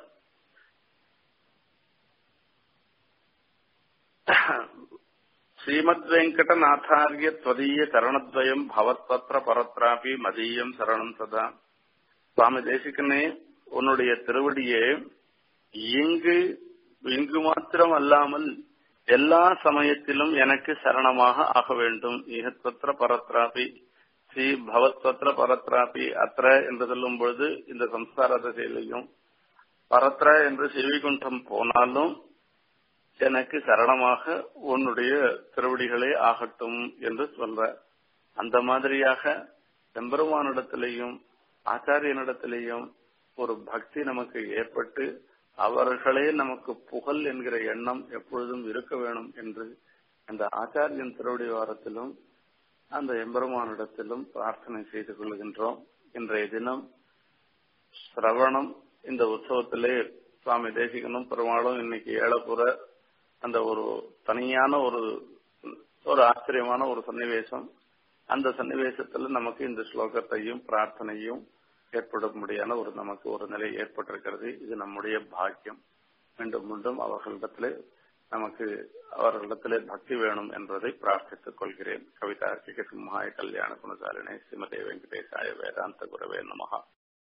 ஸ்ரீமத் வெங்கடநாத்தாரிய துவதீய சரணத்வயம் பவத்பத்ர பரத்ராபி மதீயம் சரணம் சதா சுவாமி தேசிகனே உன்னுடைய திருவடியே இங்கு இங்கு மாத்திரம் அல்லாமல் எல்லா சமயத்திலும் எனக்கு சரணமாக ஆக வேண்டும் இகத்வத்திர பரத்ராபி ஸ்ரீ பவத்வத்திர பரத்ராபி அத்திர என்று சொல்லும் பொழுது இந்த சம்ஸ்கார திசையிலையும் பரத்ர என்று சிவிகுண்டம் போனாலும் எனக்கு சரணமாக உன்னுடைய திருவடிகளே ஆகட்டும் என்று சொல்ற அந்த மாதிரியாக எம்பெருமானிடத்திலேயும் ஆச்சாரியனிடத்திலேயும் ஒரு பக்தி நமக்கு ஏற்பட்டு அவர்களே நமக்கு புகழ் என்கிற எண்ணம் எப்பொழுதும் இருக்க வேணும் என்று அந்த ஆச்சாரியன் திருவடி வாரத்திலும் அந்த எம்பெருமானிடத்திலும் பிரார்த்தனை செய்து கொள்கின்றோம் இன்றைய தினம் சிரவணம் இந்த உற்சவத்திலே சுவாமி தேசிகனும் பெருமாளும் இன்னைக்கு ஏழப்புற அந்த ஒரு தனியான ஒரு ஒரு ஆச்சரியமான ஒரு சன்னிவேசம் அந்த சன்னிவேசத்துல நமக்கு இந்த ஸ்லோகத்தையும் பிரார்த்தனையும் ஏற்படும்படியான ஒரு நமக்கு ஒரு நிலை ஏற்பட்டிருக்கிறது இது நம்முடைய பாக்கியம் மீண்டும் மீண்டும் அவர்களிடத்திலே நமக்கு அவர்களிடத்திலே பக்தி வேணும் என்பதை பிரார்த்தித்துக் கொள்கிறேன் கவிதா சிக சிம்ஹாய கல்யாண குணசாலினே ஸ்ரீமதே வெங்கடேசாய வேதாந்த குரவே நமகா